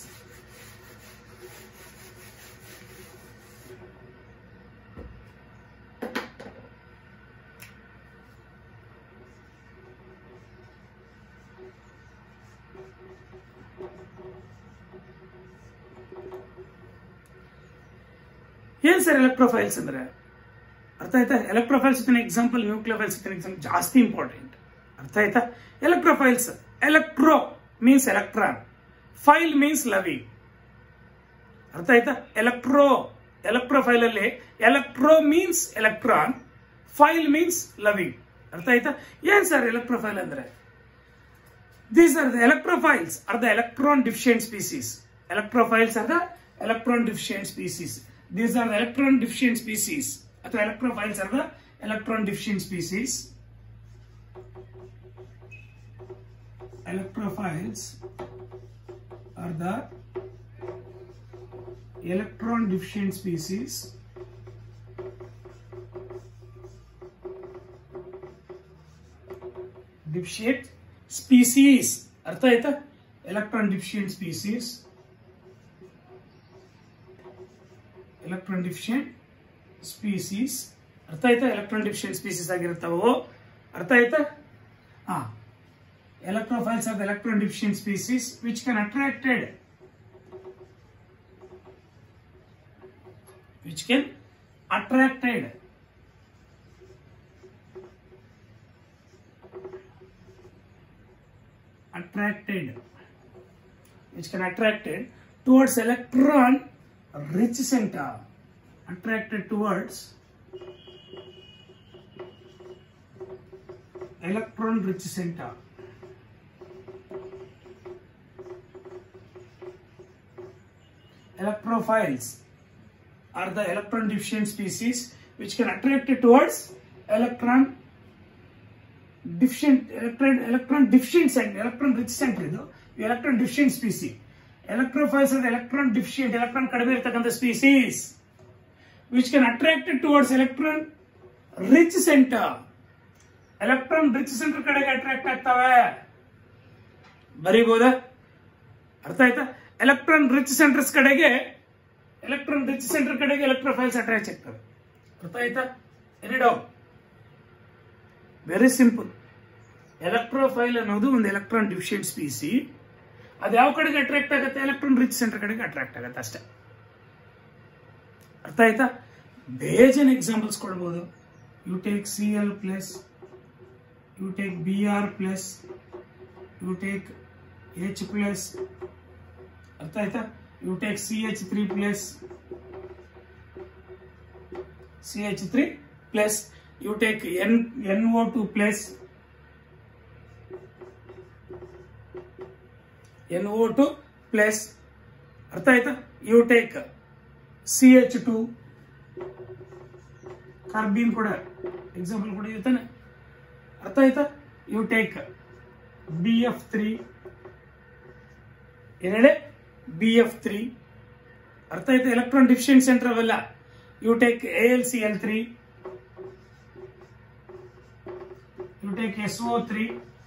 ಏನ್ ಸರ್ ಎಲೆಕ್ಟ್ರೋಫೈಲ್ಸ್ ಅಂದ್ರೆ ಅರ್ಥ ಆಯ್ತಾ electrophiles with example nucleophiles with example ಜಾಸ್ತಿ ಇಂಪಾರ್ಟೆಂಟ್ ಅರ್ಥ ಆಯ್ತಾ electrophiles electro means electron phile means loving ಅರ್ಥ ಆಯ್ತಾ ಎಲೆಕ್ಟ್ರೋ ಎಲೆಕ್ಟ್ರೋಫೈಲ್ ಅಲ್ಲಿ electro means electron phile means loving ಅರ್ಥ ಆಯ್ತಾ ಏನ್ ಸರ್ ಎಲೆಕ್ಟ್ರೋಫೈಲ್ ಅಂದ್ರೆ These are the electrophiles are the electron deficient species. Electrophiles are the electron deficient species. These are the electron deficient species. ಅಥವಾ electrophiles are the electron deficient species. Electrophiles are the electron deficient species. Deficient species ಅರ್ಥ ಆಯ್ತಾ electron deficient species electron deficient species ಅರ್ಥ ಆಯ್ತಾ electron deficient species ಆಗಿರ್ತಾವೋ ಅರ್ಥ ಆಯ್ತಾ ಹಾ electrophiles of electron deficient species which can attracted which can attracted attracted which can attracted towards electron rich center attracted towards electron rich center electrophiles are the electron deficient species which can attract towards electron deficient electron electron deficient center electron rich center ಇದು electron deficient species electrophiles are the electron deficient electron ಕಡಿಮೆ ಇರತಕ್ಕಂಥ species which can attract towards electron rich center electron rich center ಕಡೆಗೆ attract ಆಗ್ತವೆ ಬರೀಬಹುದಾ ಅರ್ಥ ಆಯ್ತಾ electron rich centres ಕಡೆಗೆ electron rich centre ಕಡೆಗೆ ಎಲೆಕ್ಟ್ರೋಫೈಲ್ಸ್ ಅಟ್ರಾಕ್ಟ್ ಆಗ್ತವೆ ಅರ್ಥ ಆಯ್ತಾ any doubt very simple electrophile ಅನ್ನೋದು ಒಂದು ಎಲೆಕ್ಟ್ರಾನ್ ಡಿಫಿಷಿಯಂಟ್ ಸ್ಪೀಸಿ ಅದು ಯಾವ ಕಡೆಗೆ ಅಟ್ರಾಕ್ಟ್ ಆಗುತ್ತೆ ಎಲೆಕ್ಟ್ರಾನ್ ರಿಚ್ ಸೆಂಟರ್ ಕಡೆಗೆ ಅಟ್ರಾಕ್ಟ್ ಆಗುತ್ತೆ ಅಷ್ಟೇ ಅರ್ಥ ಆಯ್ತಾ ಬೇಜನ್ ಎಕ್ಸಾಂಪಲ್ಸ್ ಕೊಡ್ಬೋದು you take C L plus you take Br plus, you take H plus, ಅರ್ಥ ಆಯ್ತಾ you take C H three plus C H three plus you take N N O two plus N O two plus ಅರ್ಥ ಆಯ್ತಾ you take C H two carbene ಕೂಡ example ಕೂಡ ಇದೆ ತಾನೆ ಅರ್ಥ ಆಯ್ತಾ you take B F three ಏನೇಳೆ B F three ಅರ್ಥ ಆಯ್ತಾ ಎಲೆಕ್ಟ್ರಾನ್ ಡಿಫಿಷಿಯಂಟ್ ಸೆಂಟರ್ ಅವೆಲ್ಲ you take A L C L three you take S O three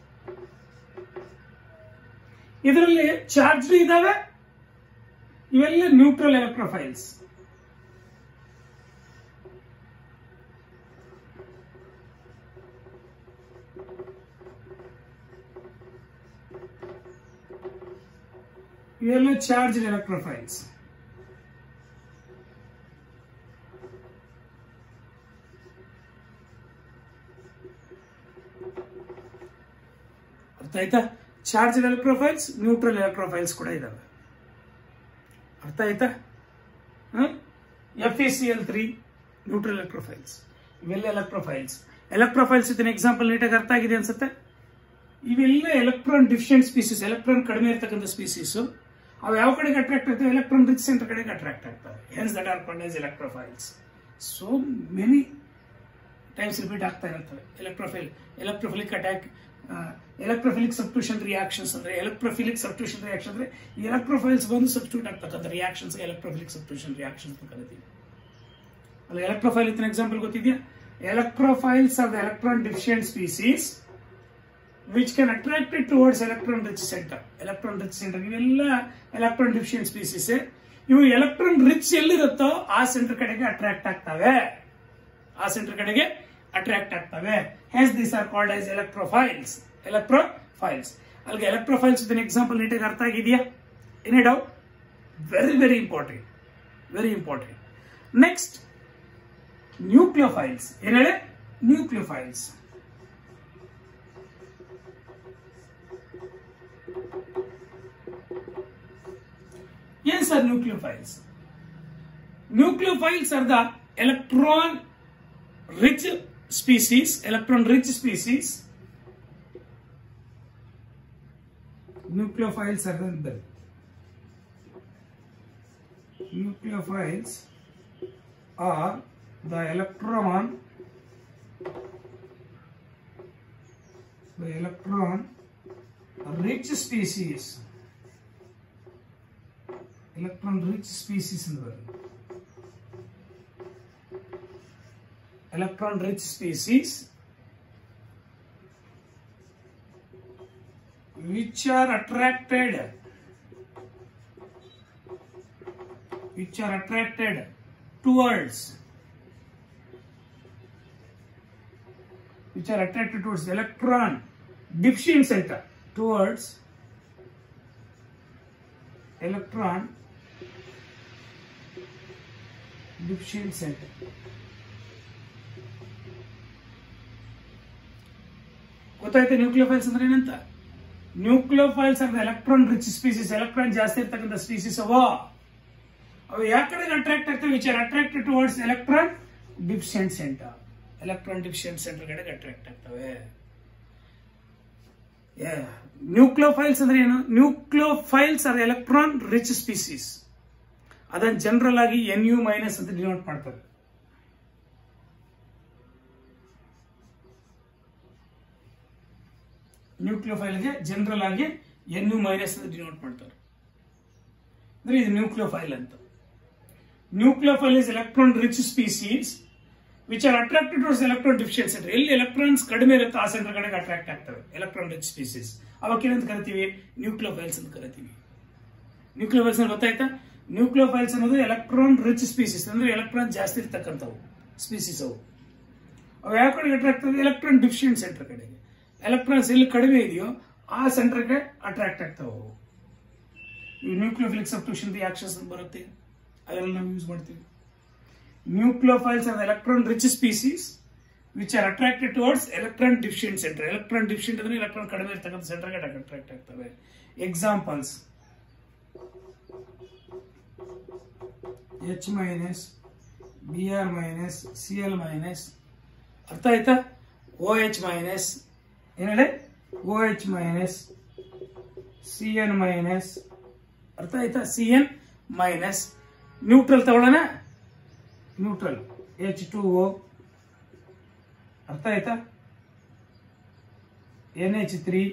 ಇದರಲ್ಲಿ ಚಾರ್ಜ್ ಇದಾವೆ ಇವೆಲ್ಲ ನ್ಯೂಟ್ರಲ್ ಎಲೆಕ್ಟ್ರೋಫೈಲ್ಸ್ ಇವೆಲ್ಲ ಚಾರ್ಜ್ ಎಲೆಕ್ಟ್ರೋಫೈಲ್ಸ್ ಅರ್ಥ ಆಯ್ತಾ ಚಾರ್ಜ್ ಎಲೆಕ್ಟ್ರೋಫೈಲ್ಸ್ ನ್ಯೂಟ್ರಲ್ ಎಲೆಕ್ಟ್ರೋಫೈಲ್ಸ್ ಕೂಡ ಇದಾವೆ ಅರ್ಥ ಆಯ್ತಾ F E C L three neutral electrophiles ಇವೆಲ್ಲ ಎಲೆಕ್ಟ್ರೋಫೈಲ್ಸ್ ಎಲೆಕ್ಟ್ರೋಫೈಲ್ಸ್ ಇದನ್ನ ಎಕ್ಸಾಂಪಲ್ ನೀಟಾಗಿ ಅರ್ಥ ಆಗಿದೆ ಅನ್ಸುತ್ತೆ ಇವೆಲ್ಲ ಎಲೆಕ್ಟ್ರಾನ್ ಡಿಫಿಷಿಯಂಟ್ ಸ್ಪೀಸೀಸ್ ಎಲೆಕ್ಟ್ರಾನ್ ಕಡಿಮೆ ಇರ್ತಕ್ಕಂಥ ಸ್ಪೀಸೀಸ್ ಅವು ಯಾವ ಕಡೆಗೆ ಅಟ್ರಾಕ್ಟ್ ಆಗ್ತವೆ ಎಲೆಕ್ಟ್ರಾನ್ ರಿಚ್ ಸೆಂಟರ್ ಕಡೆಗೆ ಅಟ್ರಾಕ್ಟ್ ಆಗ್ತವೆ hence that are called as electrophiles so many times repeat ಆಗ್ತಾ ಇರ್ತವೆ electrophile electrophilic attack electrophilic substitution reactions ಅಂದ್ರೆ ಎಲೆಕ್ಟ್ರೋಫಿಲಿಕ್ ಸಬ್ಟ್ಯೂಷನ್ ರಿಯಾಕ್ಷನ್ ಅಂದ್ರೆ ಎಲೆಕ್ಟ್ರೋಫೈಲ್ಸ್ ಬಂದು ಸಬ್ಸ್ಟಿಟ್ಯೂಟ್ ಆಗ್ತಕ್ಕಂಥ ರಿಯಾಕ್ಷನ್ಸ್ ಎಲೆಕ್ಟ್ರೋಫಿಲಿಕ್ ಸಬ್ಟ್ಯೂಷನ್ ರಿಯಾಕ್ಷನ್ಸ್ ಅಂತ ಕರಿತೀವಿ ಅಲ್ಲ ಎಲೆಕ್ಟ್ರೋಫೈಲ್ ಇತ್ತಿನ ಎಕ್ಸಾಂಪಲ್ ಗೊತ್ತಿದೆಯಾ electrophiles are the electron deficient species which can attracted towards electron rich centre electron rich centre ಇವೆಲ್ಲ ಎಲೆಕ್ಟ್ರಾನ್ ಡಿಫಿಷಿಯಂಟ್ ಸ್ಪೀಸೀಸ್ ಇವು ಎಲೆಕ್ಟ್ರಾನ್ ರಿಚ್ ಎಲ್ಲಿರುತ್ತೋ ಆ ಸೆಂಟರ್ ಕಡೆಗೆ ಅಟ್ರಾಕ್ಟ್ ಆಗ್ತವೆ ಆ ಸೆಂಟರ್ ಕಡೆಗೆ ಅಟ್ರಾಕ್ಟ್ ಆಗ್ತವೆ hence this are called as electrophiles electrophiles ಅಲ್ಲಿಗೆ ಎಲೆಕ್ಟ್ರೋಫೈಲ್ಸ್ ಇದನ್ನ ಎಕ್ಸಾಂಪಲ್ ನೀಟಾಗಿ ಅರ್ಥ ಆಗಿದೆಯಾ ಏನೇ doubt very very important very important next nucleophiles ಏನ್ ಹೇಳಿ nucleophiles Yes, sir, nucleophiles. Nucleophiles are the electron rich species, electron rich species. Nucleophiles are the nucleophiles are the electron the electron rich species electron rich species in the world. Electron rich species which are attracted which are attracted towards which are attracted towards the electron deficient center towards electron deficient center. ಗೊತ್ತಾಯ್ತು nucleophiles ಅಂದ್ರೆ ಏನಂತ nucleophiles ಅಂದ್ರೆ electron rich species electron ಜಾಸ್ತಿ ಇರ್ತಕ್ಕಂಥ species ಅವ ಅವು ಯಾವ ಕಡೆಗೆ ಅಟ್ರಾಕ್ಟ್ ಆಗ್ತವೆ which are attracted towards electron deficient centre electron deficient centre ಕಡೆಗೆ ಅಟ್ರಾಕ್ಟ್ ಆಗ್ತವೆ ನ್ಯೂಕ್ಲಿಯೋಫೈಲ್ಸ್ ಅಂದ್ರೆ ಏನು nucleophiles are electron rich species ಅದನ್ನ ಜನರಲ್ ಆಗಿ ಎನ್ ಯು ಮೈನಸ್ ಅಂತ ಡಿನೋಟ್ ಮಾಡ್ತಾರೆ ನ್ಯೂಕ್ಲಿಯೋಫೈಲ್ಗೆ ಜನರಲ್ ಆಗಿ ಎನ್ ಯು ಮೈನಸ್ ಅಂತ ಡಿನೋಟ್ ಮಾಡ್ತಾರೆ ಅಂದ್ರೆ ಇದು ನ್ಯೂಕ್ಲಿಯೋಫೈಲ್ ಅಂತ nucleophile is electron rich species which are attracted towards electron deficient centre ಎಲ್ಲಿ ಎಲೆಕ್ಟ್ರಾನ್ಸ್ ಕಡಿಮೆ ಇರುತ್ತೆ ಆ ಸೆಂಟರ್ ಕಡೆಗೆ ಅಟ್ರಾಕ್ಟ್ ಆಗ್ತವೆ ಎಲೆಕ್ಟ್ರಾನ್ ರಿಚ್ ಸ್ಪೀಸೀಸ್ ಅವಕ್ಕೆ ಏನಂತ ಕರಿತೀವಿ ನ್ಯೂಕ್ಲಿಯೋಫೈಲ್ಸ್ ಅಂತ ಕರಿತೀವಿ ನ್ಯೂಕ್ಲಿಯೋಫೈಲ್ಸ್ ಅಂದ್ರೆ ಗೊತ್ತಾಯ್ತಾ ನ್ಯೂಕ್ಲಿಯೋಫೈಲ್ಸ್ ಅನ್ನೋದು ಎಲೆಕ್ಟ್ರಾನ್ ರಿಚ್ ಸ್ಪೀಸೀಸ್ ಅಂದ್ರೆ ಎಲೆಕ್ಟ್ರಾನ್ ಜಾಸ್ತಿ ಇರ್ತಕ್ಕಂಥವು ಸ್ಪೀಸೀಸ್ ಅವು ಅವು ಯಾವ ಕಡೆಗೆ ಅಟ್ರಾಕ್ಟ್ ಆಗ್ತವೆ ಎಲೆಕ್ಟ್ರಾನ್ ಡಿಫಿಷಿಯಂಟ್ ಸೆಂಟರ್ ಕಡೆಗೆ ಎಲೆಕ್ಟ್ರಾನ್ಸ್ ಎಲ್ಲಿ ಕಡಿಮೆ ಇದೆಯೋ ಆ ಸೆಂಟರ್ಗೆ ಅಟ್ರಾಕ್ಟ್ ಆಗ್ತಾವೆ ಅವು ಈ ನ್ಯೂಕ್ಲಿಯೋಫಿಲಿಕ್ ಸಬ್ಸ್ಟಿಟ್ಯೂಷನ್ ರಿಯಾಕ್ಷನ್ಸ್ ಅಂತ ಬರುತ್ತೆ ಅದೆಲ್ಲ ನಾವು ಯೂಸ್ ಮಾಡ್ತೀವಿ nucleophiles are electron rich species which are attracted towards electron deficient centre electron deficient ಅಂದ್ರೆ ಎಲೆಕ್ಟ್ರಾನ್ ಕಡಿಮೆ ಇರ್ತಕ್ಕಂಥ ಸೆಂಟರ್ಗೆ ಅಟ್ರಾಕ್ಟ್ ಆಗ್ತವೆ examples H minus B R minus C L minus ಅರ್ಥ ಆಯ್ತಾ ಓ ಎಚ್ ಮೈನಸ್ ಏನ್ ಹೇಳಿ O H minus C N minus ಅರ್ಥ ಆಯ್ತಾ ಸಿ ಎನ್ ಮೈನಸ್ ನ್ಯೂಟ್ರಲ್ ತಗೊಳ್ಳೋಣ ನ್ಯೂಟ್ರಲ್ ಎಚ್ ಟು ಓ ಅರ್ಥ ಆಯ್ತಾ ಎನ್ ಎಚ್ ತ್ರೀ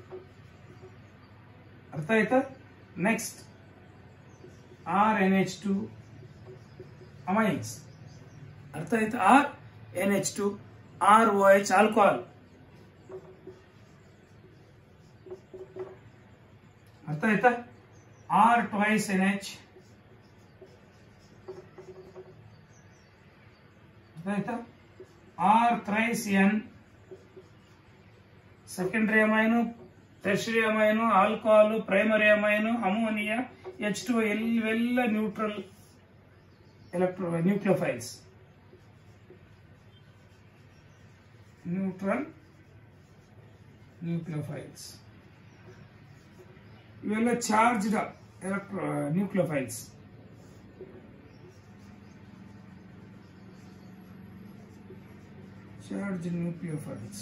ಅರ್ಥ ಆಯ್ತಾ next R N H to amines ಅರ್ಥ ಆಯ್ತಾ R N H two R O H alcohol ಅರ್ಥ ಆಯ್ತಾ ಆರ್ ಟ್ವೈಸ್ ಎನ್ ಎಚ್ ಅರ್ಥ ಆಯ್ತಾ R thrice N secondary amine tertiary amine alcohol primary amine ammonia H two ಇವೆಲ್ಲ neutral electro nucleophiles neutral nucleophiles ಇವೆಲ್ಲ charged electro nucleophiles charge nucleophiles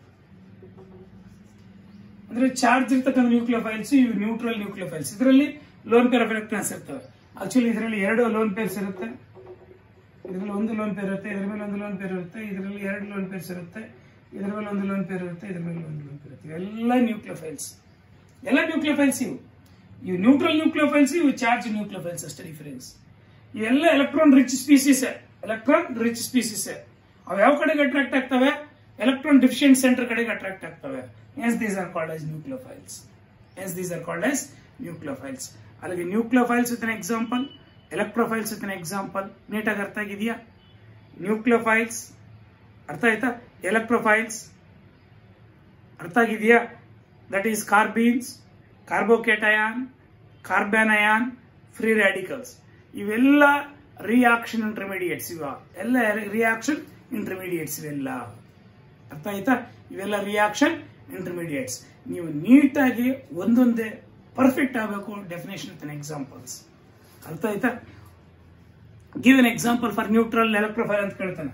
ಅಂದ್ರೆ charge ಇರ್ತಕ್ಕಂಥ nucleophiles ಇವು neutral nucleophiles ಇದರಲ್ಲಿ lone pair of electrons ಇರ್ತವೆ actually ಇದರಲ್ಲಿ ಎರಡು loan pairs ಇರುತ್ತೆ ಇದರಲ್ಲಿ ಒಂದು ಲೋನ್ ಪೇರ್ ಇರುತ್ತೆ ಇದ್ರ ಮೇಲೆ ಒಂದು ಲೋನ್ ಪೇರ್ ಇರುತ್ತೆ ಇದರಲ್ಲಿ ಎರಡು ಲೋನ್ ಪೇರ್ಸ್ ಇರುತ್ತೆ ಇದ್ರ ಮೇಲೆ ಒಂದು ಲೋನ್ ಪೇರ್ ಇರುತ್ತೆ ಇದ್ರ ಮೇಲೆ ಒಂದು ಲೋನ್ ಪೇರ್ ಇರುತ್ತೆ ಎಲ್ಲ ನ್ಯೂಕ್ಲಿಯೋಫೈಲ್ಸ್ ಎಲ್ಲ ನ್ಯೂಕ್ಲಿಯೋಫೈಲ್ಸ್ ಇವು ಇವು ನ್ಯೂಟ್ರಲ್ ನ್ಯೂಕ್ಲಿಯೋಫೈಲ್ಸ್ ಇವು ಚಾರ್ಜ್ ನ್ಯೂಕ್ಲಿಯೋಫೈಲ್ಸ್ ಅಷ್ಟೇ ಡಿಫರೆನ್ಸ್ ಇವೆಲ್ಲ electron rich species electron rich species ಅವು ಯಾವ ಕಡೆಗೆ ಅಟ್ರಾಕ್ಟ್ ಆಗ್ತವೆ ಎಲೆಕ್ಟ್ರಾನ್ ಡಿಫಿಷಿಯಂಟ್ ಸೆಂಟರ್ ಕಡೆಗೆ ಅಟ್ರಾಕ್ಟ್ ಆಗ್ತವೆ as these are called as nucleophiles as these are called as nucleophiles ಅಲ್ಲಿಗೆ nucleophiles with example electrophiles with example ನೀಟಾಗಿ ಅರ್ಥ ಆಗಿದೆಯಾ ನ್ಯೂಕ್ಲಿಯೋಫೈಲ್ಸ್ ಅರ್ಥ ಆಯ್ತಾ ಎಲೆಕ್ಟ್ರೋಫೈಲ್ಸ್ ಅರ್ಥ ಆಗಿದೆಯಾ that is carbenes carbocation carbanion free radicals ಇವೆಲ್ಲ ರಿಯಾಕ್ಷನ್ ಇಂಟರ್ಮೀಡಿಯೇಟ್ಸ್ ಇವ ಎಲ್ಲ ರಿಯಾಕ್ಷನ್ ಇಂಟರ್ಮೀಡಿಯೇಟ್ಸ್ ಇವೆಲ್ಲ ಅರ್ಥ ಆಯ್ತಾ ಇವೆಲ್ಲ ರಿಯಾಕ್ಷನ್ ಇಂಟರ್ಮೀಡಿಯೇಟ್ಸ್ ನೀವು ನೀಟಾಗಿ ಒಂದೊಂದೇ ಪರ್ಫೆಕ್ಟ್ ಆಗಬೇಕು ಡೆಫಿನೇಷನ್ ವಿತ್ ಎಕ್ಸಾಂಪಲ್ಸ್ ಅರ್ಥ ಆಯ್ತಾ give an example for neutral electrophile ಅಂತ ಕೇಳ್ತಾನೆ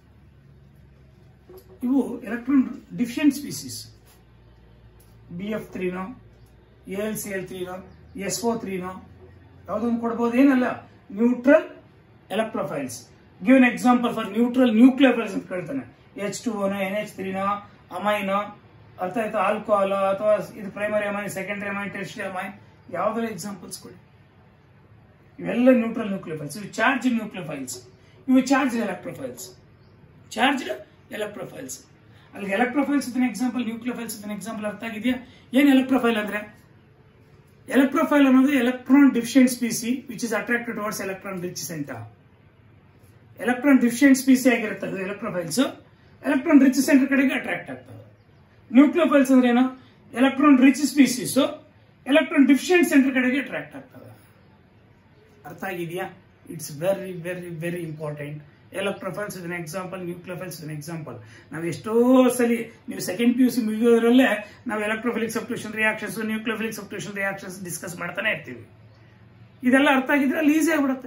ಇವು electron deficient species B F ತ್ರೀನೋ ಎ ಎಲ್ ಸಿ ಎಲ್ ತ್ರೀನೋ ಎಸ್ ಒ ತ್ರೀನೋ ಯಾವುದೊಂದು ಕೊಡ್ಬೋದು ಏನಲ್ಲ neutral electrophiles give an example for neutral nucleophiles ಅಂತ ಕೇಳ್ತಾನೆ ಎಚ್ ಟು ಓನೋ ಎನ್ ಎಚ್ ತ್ರೀನೋ ಅಮೈನೋ ಅರ್ಥ ಆಯ್ತಾ ಆಲ್ಕೋಹಾಲ್ ಅಥವಾ ಇದು primary amine secondary amine tertiary amine ಯಾವ್ದಾರ ಎಕ್ಸಾಂಪಲ್ಸ್ ಕೊಡಿ ಇವೆಲ್ಲ ನ್ಯೂಟ್ರಲ್ ನ್ಯೂಕ್ಲಿಯೋಫೈಲ್ಸ್ ಇವು ಚಾರ್ಜ್ ನ್ಯೂಕ್ಲಿಯೋಫೈಲ್ಸ್ ಇವು ಚಾರ್ಜ್ ಎಲೆಕ್ಟ್ರೋಫೈಲ್ಸ್ ಚಾರ್ಜ್ ಎಲೆಕ್ಟ್ರೋಫೈಲ್ಸ್ ಅಲ್ಲಿಗೆ ಎಲೆಕ್ಟ್ರೋಫೈಲ್ಸ್ ಇದನ್ನ ಎಕ್ಸಾಂಪಲ್ ನ್ಯೂಕ್ಲಿಯೋಫೈಲ್ಸ್ ಇದನ್ನ ಎಕ್ಸಾಂಪಲ್ ಅರ್ಥ ಆಗಿದೆಯಾ ಏನ್ ಎಲೆಕ್ಟ್ರೋಫೈಲ್ ಅಂದ್ರೆ ಎಲೆಕ್ಟ್ರೋಫೈಲ್ ಅನ್ನೋದು electron deficient species which is attracted towards electron rich centre electron deficient species ಆಗಿರುತ್ತೆ ಎಲೆಕ್ಟ್ರೋಫೈಲ್ಸ್ ಎಲೆಕ್ಟ್ರಾನ್ ರಿಚ್ ಸೆಂಟರ್ ಕಡೆಗೆ ಅಟ್ರಾಕ್ಟ್ ಆಗ್ತದೆ ನ್ಯೂಕ್ಲಿಯೋಫೈಲ್ಸ್ ಅಂದ್ರೆ ಏನು electron rich species electron deficient centre ಕಡೆಗೆ ಅಟ್ರಾಕ್ಟ್ ಆಗ್ತದೆ ಅರ್ಥ ಆಗಿದೆಯಾ it's very very very important electrophiles ಇದನ್ನ ಎಕ್ಸಾಂಪಲ್ ನ್ಯೂಕ್ಲಿಯೋಫೈಲ್ಸ್ ಇದನ್ನ ಎಕ್ಸಾಂಪಲ್ ನಾವು ಎಷ್ಟೋ ಸಲಿ ನೀವು ಸೆಕೆಂಡ್ ಪಿ ಯು ಸಿ ಮುಗಿಯೋದ್ರಲ್ಲೇ ನಾವು electrophilic substitution reactions nucleophilic substitution reactions discuss ಮಾಡ್ತಾನೆ ಇರ್ತೀವಿ ಇದೆಲ್ಲ ಅರ್ಥ ಆಗಿದ್ರೆ ಅಲ್ಲಿ ಈಸಿ ಆಗ್ಬಿಡುತ್ತೆ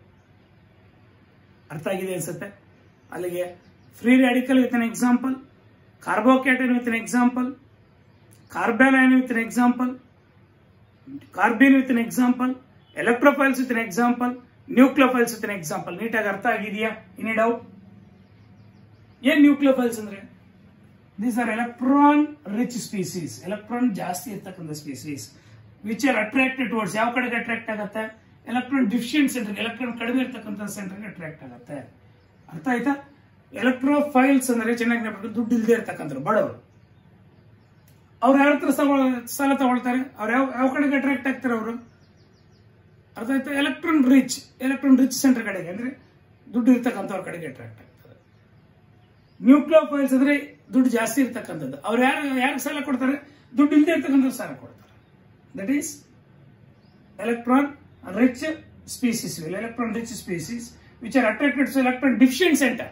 ಅರ್ಥ ಆಗಿದೆ ಅನ್ಸುತ್ತೆ ಅಲ್ಲಿಗೆ free radical with an example carbocation with an example carbanion with an example carbene with an example electrophiles with an example nucleophiles with an example ನೀಟಾಗಿ ಅರ್ಥ ಆಗಿದೆಯಾ ಇನಿ ಡೌಟ್ ಏನ್ ನ್ಯೂಕ್ಲಿಯೋಫೈಲ್ಸ್ ಅಂದ್ರೆ these are electron rich species electron ಜಾಸ್ತಿ ಇರ್ತಕ್ಕಂಥ species which are attracted towards ಯಾವ ಕಡೆಗೆ attract ಆಗುತ್ತೆ ಎಲೆಕ್ಟ್ರಾನ್ ಡಿಫಿಷಿಯಂಟ್ ಸೆಂಟರ್ ಎಲೆಕ್ಟ್ರಾನ್ ಕಡಿಮೆ ಇರ್ತಕ್ಕಂಥ ಸೆಂಟರ್ಗೆ ಅಟ್ರಾಕ್ಟ್ ಆಗುತ್ತೆ ಅರ್ಥ ಆಯ್ತಾ ಎಲೆಕ್ಟ್ರೋಫೈಲ್ಸ್ ಅಂದ್ರೆ ಚೆನ್ನಾಗಿ ನೆನಪಿಟ್ಟು ದುಡ್ಡು ಇಲ್ಲದೆ ಇರ್ತಕ್ಕಂಥವ್ರು ಬಡವರು ಅವ್ರು ಯಾರ ಹತ್ರ ಸಾಲ- ಸಾಲ ತಗೊಳ್ತಾರೆ ಅವ್ರು ಯಾವ ಯಾವ ಕಡೆಗೆ ಅಟ್ರಾಕ್ಟ್ ಆಗ್ತಾರೆ ಅವರು ಅರ್ಥ ಆಯ್ತಾ electron rich electron rich centre ಕಡೆಗೆ ಅಂದ್ರೆ ದುಡ್ಡು ಇರ್ತಕ್ಕಂಥವ್ರ ಕಡೆಗೆ ಅಟ್ರಾಕ್ಟ್ ಆಗ್ತದೆ ನ್ಯೂಕ್ಲಿಯೋಫೈಲ್ಸ್ ಅಂದ್ರೆ ದುಡ್ಡು ಜಾಸ್ತಿ ಇರ್ತಕ್ಕಂಥದ್ದು ಅವ್ರು ಯಾರು ಯಾರಿಗೆ ಸಾಲ ಕೊಡ್ತಾರೆ ದುಡ್ಡು ಇಲ್ಲದೆ ಇರ್ತಕ್ಕಂಥ ಸಾಲ ಕೊಡ್ತಾರೆ that is electron rich species will electron rich species which are attracted to electron deficient center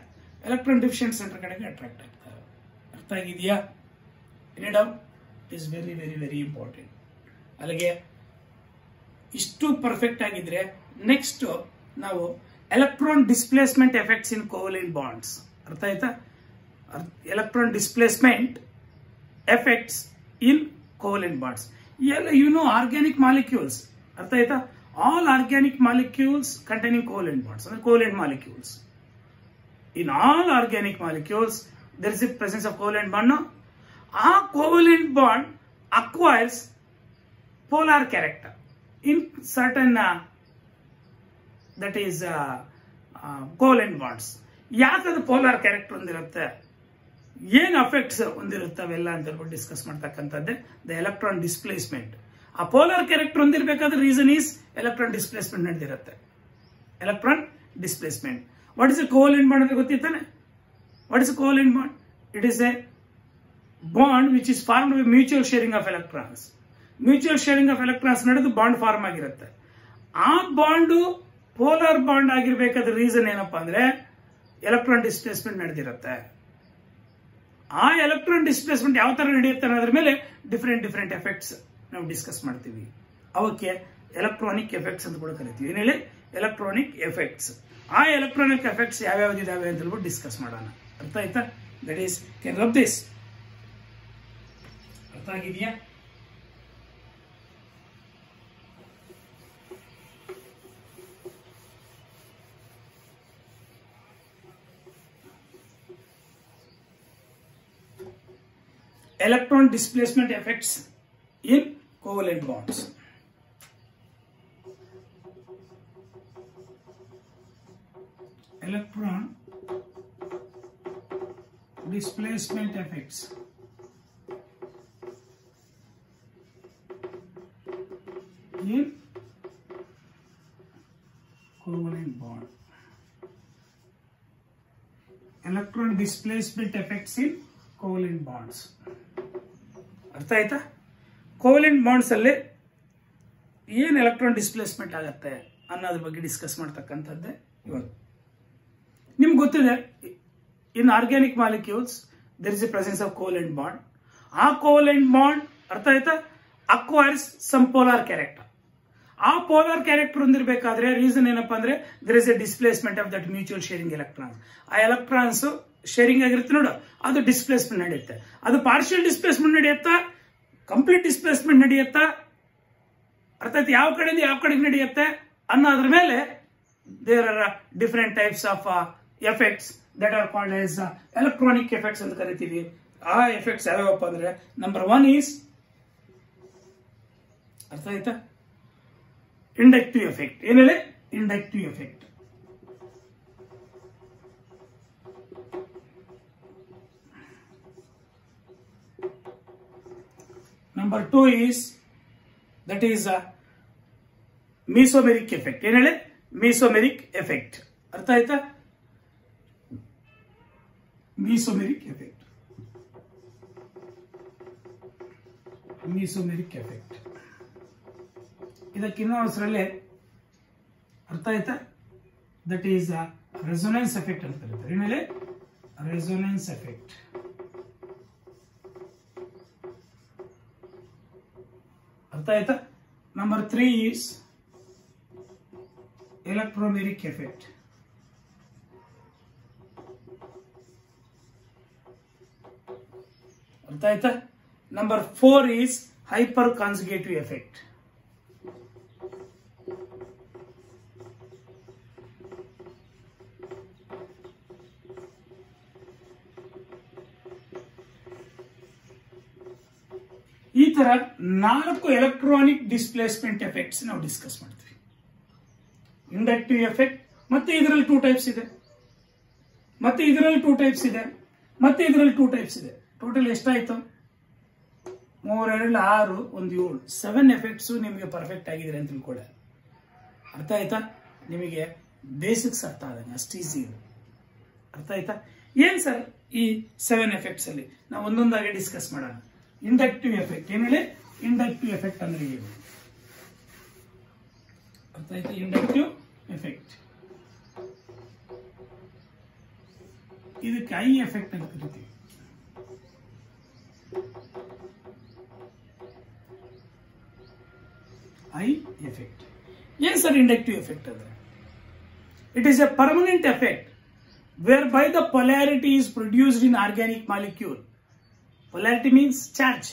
electron deficient centre ಕಡೆಗೆ ಅಟ್ರಾಕ್ಟ್ ಆಗ್ತವೆ ಅರ್ಥ ಆಗಿದೆಯಾ any doubt it is very very very important ಅಲ್ಲಿಗೆ ಇಷ್ಟು ಪರ್ಫೆಕ್ಟ್ ಆಗಿದ್ರೆ ನೆಕ್ಸ್ಟ್ ನಾವು electron displacement effects in covalent bonds ಅರ್ಥ ಆಯ್ತಾ electron displacement effects in covalent bonds ಎಲ್ಲ ಯು ನೋ ಆರ್ಗ್ಯಾನಿಕ್ ಮಾಲಿಕ್ಯೂಲ್ಸ್ ಅರ್ಥ ಆಯ್ತಾ all organic molecules containing covalent bonds ಅಂದ್ರೆ covalent molecules in all organic molecules there is a presence of covalent bond ಆ covalent bond acquires polar character in certain uh, that is uh, uh, covalent bonds ಯಾಕದು polar character ಹೊಂದಿರುತ್ತೆ ಏನ್ effects ಹೊಂದಿರುತ್ತವೆಲ್ಲ ಅಂತ ಹೇಳ್ಬಿಟ್ಟು discuss ಮಾಡ್ತಕ್ಕಂಥದ್ದೇ the electron displacement ಆ polar character ಹೊಂದಿರಬೇಕಾದ್ರೆ ರೀಸನ್ ಈಸ್ ಎಲೆಕ್ಟ್ರಾನ್ ಡಿಸ್ಪ್ಲೇಸ್ಮೆಂಟ್ ನಡೆದಿರುತ್ತೆ electron displacement what is a covalent bond ಅಂತ ಗೊತ್ತಿತ್ತಾನೆ what is a covalent bond it is a bond which is formed by mutual sharing of electrons mutual sharing of electrons ನಡೆದು bond form ಆಗಿರುತ್ತೆ ಆ bond polar bond ಆಗಿರ್ಬೇಕಾದ reason ಏನಪ್ಪಾ ಅಂದ್ರೆ electron displacement ನಡೆದಿರುತ್ತೆ ಆ electron displacement ಯಾವ ತರ ನಡೆಯುತ್ತೆ ಅನ್ನೋದ್ರ ಮೇಲೆ ಡಿಫ್ರೆಂಟ್ ಡಿಫ್ರೆಂಟ್ ಎಫೆಕ್ಟ್ಸ್ ನಾವು ಡಿಸ್ಕಸ್ ಮಾಡ್ತೀವಿ ಅವಕ್ಕೆ ಎಲೆಕ್ಟ್ರಾನಿಕ್ ಎಫೆಕ್ಟ್ಸ್ ಅಂತ ಕೂಡ ಕರಿತೀವಿ ಏನ್ ಹೇಳಿ ಎಲೆಕ್ಟ್ರಾನಿಕ್ ಎಫೆಕ್ಟ್ಸ್ ಆ ಎಲೆಕ್ಟ್ರಾನಿಕ್ ಎಫೆಕ್ಟ್ಸ್ ಯಾವ್ಯಾವ್ದು ಇದಾವೆ ಅಂತ ಹೇಳ್ಬಿಟ್ಟು ಡಿಸ್ಕಸ್ ಮಾಡೋಣ ಅರ್ಥ ಆಯ್ತಾ that is can rub this ಅರ್ಥ ಆಗಿದೆಯಾ electron displacement effects in covalent bonds. Electron displacement effects in covalent bond. Electron displacement effects in covalent bonds. ಅರ್ಥ ಆಯ್ತಾ ಕೋವಲೆಂಟ್ ಬಾಂಡ್ಸ್ ಅಲ್ಲಿ ಏನ್ ಎಲೆಕ್ಟ್ರಾನ್ ಡಿಸ್ಪ್ಲೇಸ್ಮೆಂಟ್ ಆಗತ್ತೆ ಅನ್ನೋದ್ರ ಬಗ್ಗೆ ಡಿಸ್ಕಸ್ ಮಾಡ್ತಕ್ಕಂಥದ್ದೇ ಇವತ್ತು ನಿಮ್ಗೆ ಗೊತ್ತಿದೆ in organic molecules there is a presence of covalent bond ಆ ಕೋವಲೆಂಟ್ ಬಾಂಡ್ ಅರ್ಥ ಆಯ್ತಾ ಅಕ್ವೈರ್ಸ್ ಸಮ್ ಪೋಲಾರ್ ಕ್ಯಾರೆಕ್ಟರ್ ಆ ಪೋಲಾರ್ ಕ್ಯಾರೆಕ್ಟರ್ ಹೊಂದಿರಬೇಕಾದ್ರೆ ರೀಸನ್ ಏನಪ್ಪಾ ಅಂದ್ರೆ there is a displacement of that mutual sharing electrons ಆ ಎಲೆಕ್ಟ್ರಾನ್ಸ್ ಶೇರಿಂಗ್ ಆಗಿರುತ್ತೆ ನೋಡು ಅದು ಡಿಸ್ಪ್ಲೇಸ್ಮೆಂಟ್ ನಡೆಯುತ್ತೆ ಅದು ಪಾರ್ಷಿಯಲ್ ಡಿಸ್ಪ್ಲೇಸ್ಮೆಂಟ್ ನಡೆಯುತ್ತಾ ಕಂಪ್ಲೀಟ್ ಡಿಸ್ಪ್ಲೇಸ್ಮೆಂಟ್ ನಡೆಯುತ್ತಾ ಅರ್ಥ ಆಯ್ತು ಯಾವ ಕಡೆಯಿಂದ ಯಾವ ಕಡೆಗೆ ನಡೆಯುತ್ತೆ ಅನ್ನೋದ್ರ ಮೇಲೆ there are different types of effects that are called as electronic effects ಅಂತ ಕರಿತೀವಿ ಆ ಎಫೆಕ್ಟ್ಸ್ ಯಾವ್ಯಾವಪ್ಪ ಅಂದ್ರೆ ನಂಬರ್ ಒನ್ ಈಸ್ ಅರ್ಥ ಆಯ್ತಾ ಇಂಡಕ್ಟಿವ್ ಎಫೆಕ್ಟ್ ಏನ್ ಹೇಳಿ inductive effect number two is that is mesomeric effect ಏನ್ ಹೇಳಿ ಮೀಸೋಮೆರಿಕ್ ಎಫೆಕ್ಟ್ ಅರ್ಥ ಆಯ್ತಾ ಮೀಸೋಮೆರಿಕ್ ಎಫೆಕ್ಟ್ ಮೀಸೋಮೆರಿಕ್ ಎಫೆಕ್ಟ್ ಇದಕ್ಕೆ ಇನ್ನೊಂದ್ಸರಲ್ಲಿ ಅರ್ಥ ಆಯ್ತಾ ದಟ್ ಈಸ್ ರೆಸೊನೆನ್ಸ್ ಎಫೆಕ್ಟ್ ಅಂತ ಕರೀತಾರೆ ಏನೇಳಿ ರೆಸೊನೆನ್ಸ್ ಎಫೆಕ್ಟ್ ಅರ್ಥ ಆಯ್ತಾ number three is electromeric effect ಅರ್ಥ ಆಯ್ತಾ number four is hyperconjugative effect ಈ ತರ ನಾಲ್ಕು ಎಲೆಕ್ಟ್ರಾನಿಕ್ ಡಿಸ್ಪ್ಲೇಸ್ಮೆಂಟ್ ಎಫೆಕ್ಟ್ಸ್ ನಾವು ಡಿಸ್ಕಸ್ ಮಾಡ್ತೀವಿ ಇಂಡಕ್ಟಿವ್ ಎಫೆಕ್ಟ್ ಮತ್ತೆ ಇದರಲ್ಲಿ ಟೂ ಟೈಪ್ಸ್ ಇದೆ ಮತ್ತೆ ಇದರಲ್ಲಿ ಟೂ ಟೈಪ್ಸ್ ಇದೆ ಮತ್ತೆ ಇದರಲ್ಲಿ ಟೂ ಟೈಪ್ಸ್ ಇದೆ ಟೋಟಲ್ ಎಷ್ಟಾಯ್ತು ಮೂರೆರಡು ಆರು ಒಂದು ಏಳು ಸೆವೆನ್ ಎಫೆಕ್ಟ್ಸ್ ನಿಮಗೆ ಪರ್ಫೆಕ್ಟ್ ಆಗಿದೆ ಅಂತ ತಿಳ್ಕೊಳ್ಳಿ ಅರ್ಥ ಆಯ್ತಾ ನಿಮಗೆ ಬೇಸಿಕ್ಸ್ ಅರ್ಥ ಆದಂಗೆ ಅಷ್ಟು ಈಸಿ ಇದೆ ಅರ್ಥ ಆಯ್ತಾ ಏನ್ ಸರ್ ಈ ಸೆವೆನ್ ಎಫೆಕ್ಟ್ಸ್ ಅಲ್ಲಿ ನಾವು ಒಂದೊಂದಾಗಿ ಡಿಸ್ಕಸ್ ಮಾಡೋಣ ಇಂಡಕ್ಟಿವ್ ಎಫೆಕ್ಟ್ ಏನ್ ಹೇಳಿ ಇಂಡಕ್ಟಿವ್ ಎಫೆಕ್ಟ್ ಅಂದ್ರೆ ಏನು ಅರ್ಥ ಆಯ್ತಾ ಇಂಡಕ್ಟಿವ್ ಎಫೆಕ್ಟ್ ಇದಕ್ಕೆ ಐ ಎಫೆಕ್ಟ್ ಅಂತ ಕರಿತೀವಿ ಐ ಎಫೆಕ್ಟ್ ಏನ್ ಸರ್ ಇಂಡಕ್ಟಿವ್ ಎಫೆಕ್ಟ್ ಅಂದ್ರೆ it is a permanent effect whereby the polarity is produced in organic molecule polarity means charge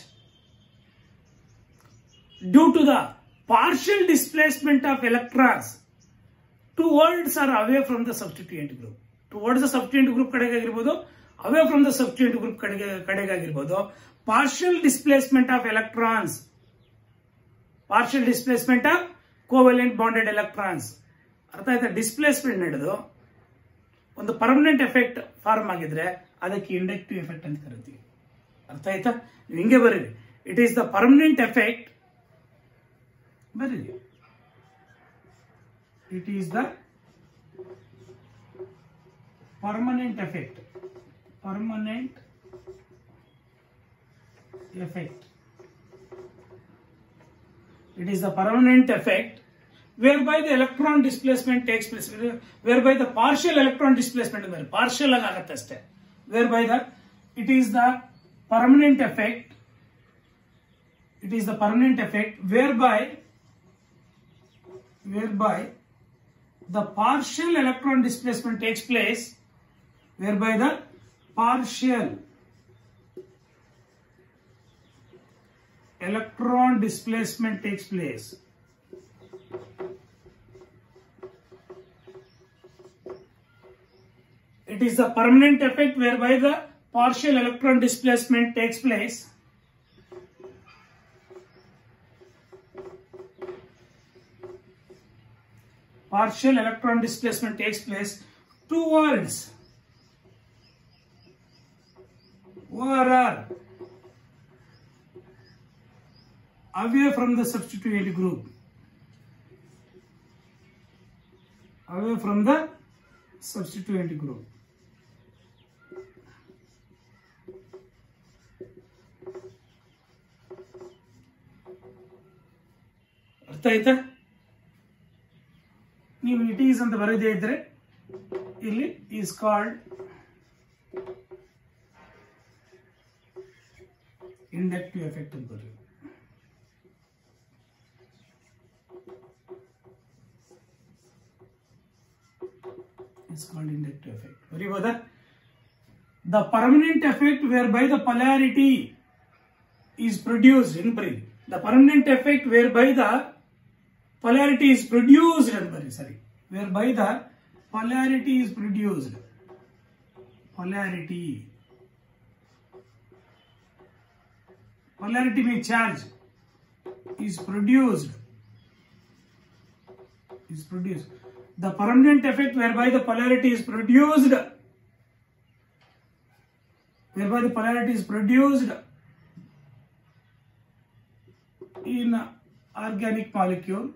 due to the partial displacement of electrons towards or away from the substituent group towards the substituent group ಕಡೆಗಾಗಿರ್ಬೋದು away from the substituent group ಕಡೆಗೆ ಕಡೆಗಾಗಿರ್ಬೋದು partial displacement of electrons partial displacement of covalent bonded electrons ಅರ್ಥ ಆಯ್ತಾ displacement ನಡೆದು ಒಂದು permanent effect form ಆಗಿದ್ರೆ ಅದಕ್ಕೆ inductive effect ಅಂತ ಕರಿತೀವಿ ಅರ್ಥ ಆಯ್ತಾ ನೀವು ಹಿಂಗೆ ಬರೀರಿ it is the permanent effect ಬರೀರಿ it is the permanent effect permanent effect it is the permanent effect whereby the electron displacement takes place whereby the partial electron displacement ಅಂದರೆ partial ಆಗಿ ಆಗತ್ತೆ ಅಷ್ಟೇ whereby the it is the permanent effect it is the permanent effect whereby whereby the partial electron displacement takes place whereby the partial electron displacement takes place. It is the permanent effect whereby the partial electron displacement takes place. Partial electron displacement takes place towards or are away from the substituent group. Away from the substituent group. ಅರ್ಥ ಆಯ್ತಾ ನೀವು it is ಅಂತ ಬರೆದೇ ಇದ್ರೆ ಇಲ್ಲಿ is called inductive effect ಅಂತ ಬರೀ is called inductive effect. ಬರೀಬೋದಾ The permanent effect whereby the polarity is produced in ಬರೀ The permanent effect whereby the polarity is produced ಅಂತ ಬರೀ ಸರಿ whereby the polarity is produced. Polarity. Polarity means charge is produced. Is produced. The permanent effect whereby the polarity is produced, whereby the polarity is produced in organic molecule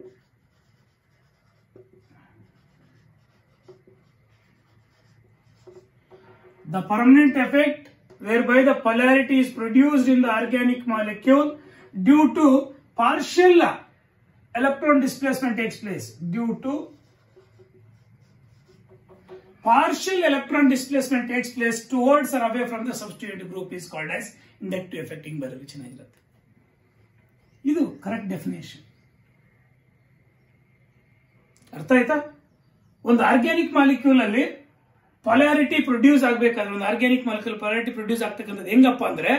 the permanent effect whereby the polarity is produced in the organic molecule due to partial electron displacement takes place due to partial electron displacement takes place towards or away from the substituent group is called as inductive effect ಹಿಂಗ್ ಬರೋದು ಚೆನ್ನಾಗಿರುತ್ತೆ ಇದು correct definition ಅರ್ಥ ಆಯ್ತಾ ಒಂದು organic molecule ಅಲ್ಲಿ polarity produce ಆಗ್ಬೇಕಾದ್ರೆ ಒಂದು ಆರ್ಗ್ಯಾನಿಕ್ ಮಾಲಿಕ್ಯೂಲ್ ಪೊಲಾರಿಟಿ ಪ್ರೊಡ್ಯೂಸ್ ಆಗ್ತಕ್ಕಂಥದ್ದು ಹೆಂಗಪ್ಪ ಅಂದ್ರೆ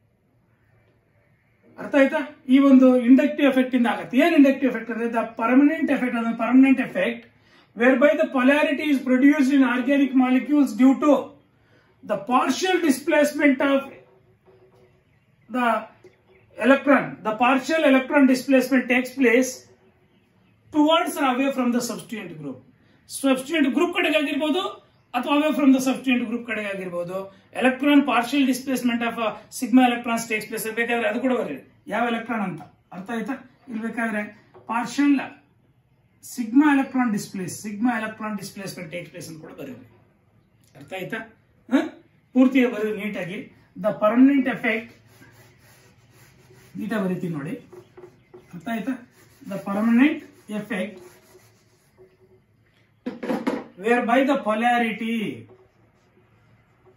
ಅರ್ಥ ಆಯ್ತಾ ಈ ಒಂದು ಇಂಡಕ್ಟಿವ್ ಎಫೆಕ್ಟ್ ಇಂದ ಆಗತ್ತೆ ಏನ್ ಇಂಡಕ್ಟಿವ್ ಎಫೆಕ್ಟ್ ಅಂದ್ರೆ ದ ಪರ್ಮನೆಂಟ್ ಎಫೆಕ್ಟ್ ಅಂದ್ರೆ permanent effect whereby the polarity is produced in organic molecules due to the partial displacement of the electron. The partial electron displacement takes place towards or away from the substituent group. Substituent group ಕಡೆಗೆ ಆಗಿರ್ಬೋದು ಅಥವಾ away from the substituent group ಕಡೆಗೆ ಆಗಿರ್ಬೋದು electron partial displacement of sigma electrons takes place ಬೇಕಾದ್ರೆ ಅದು ಕೂಡ ಬರೀ ಯಾವ ಎಲೆಕ್ಟ್ರಾನ್ ಅಂತ ಅರ್ಥ ಆಯ್ತಾ ಇಲ್ಲಿ ಬೇಕಾದ್ರೆ partial sigma electron displace sigma electron displacement takes place ಅಂತ ಕೂಡ ಬರೀರಿ ಅರ್ಥ ಆಯ್ತಾ ಹ? ಪೂರ್ತಿಯಾಗಿ ಬರೀ ನೀಟಾಗಿ ದ ಪರ್ಮನೆಂಟ್ ಎಫೆಕ್ಟ್ ನೀಟಾಗಿ ಬರೀತೀನಿ ನೋಡಿ ಅರ್ಥ ಆಯ್ತಾ the permanent effect whereby the polarity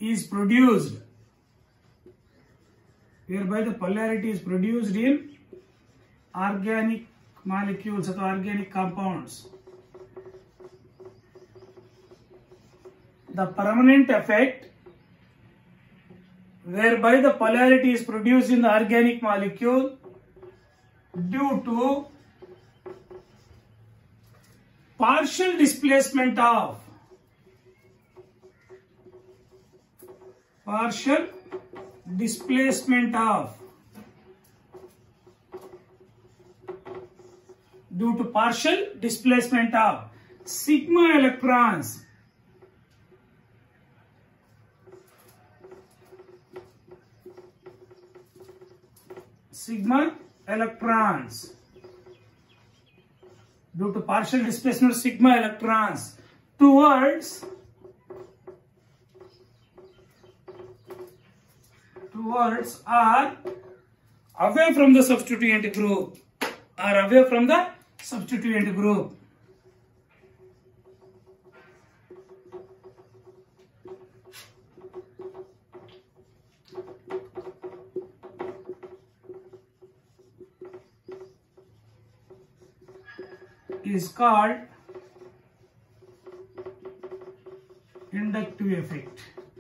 is produced whereby the polarity is produced in organic molecules or organic compounds the permanent effect whereby the polarity is produced in the organic molecule due to partial displacement of partial displacement of due to partial displacement of sigma electrons sigma electrons due to partial displacement of sigma electrons towards towards or away from the substituent group or away from the substituent group is called inductive effect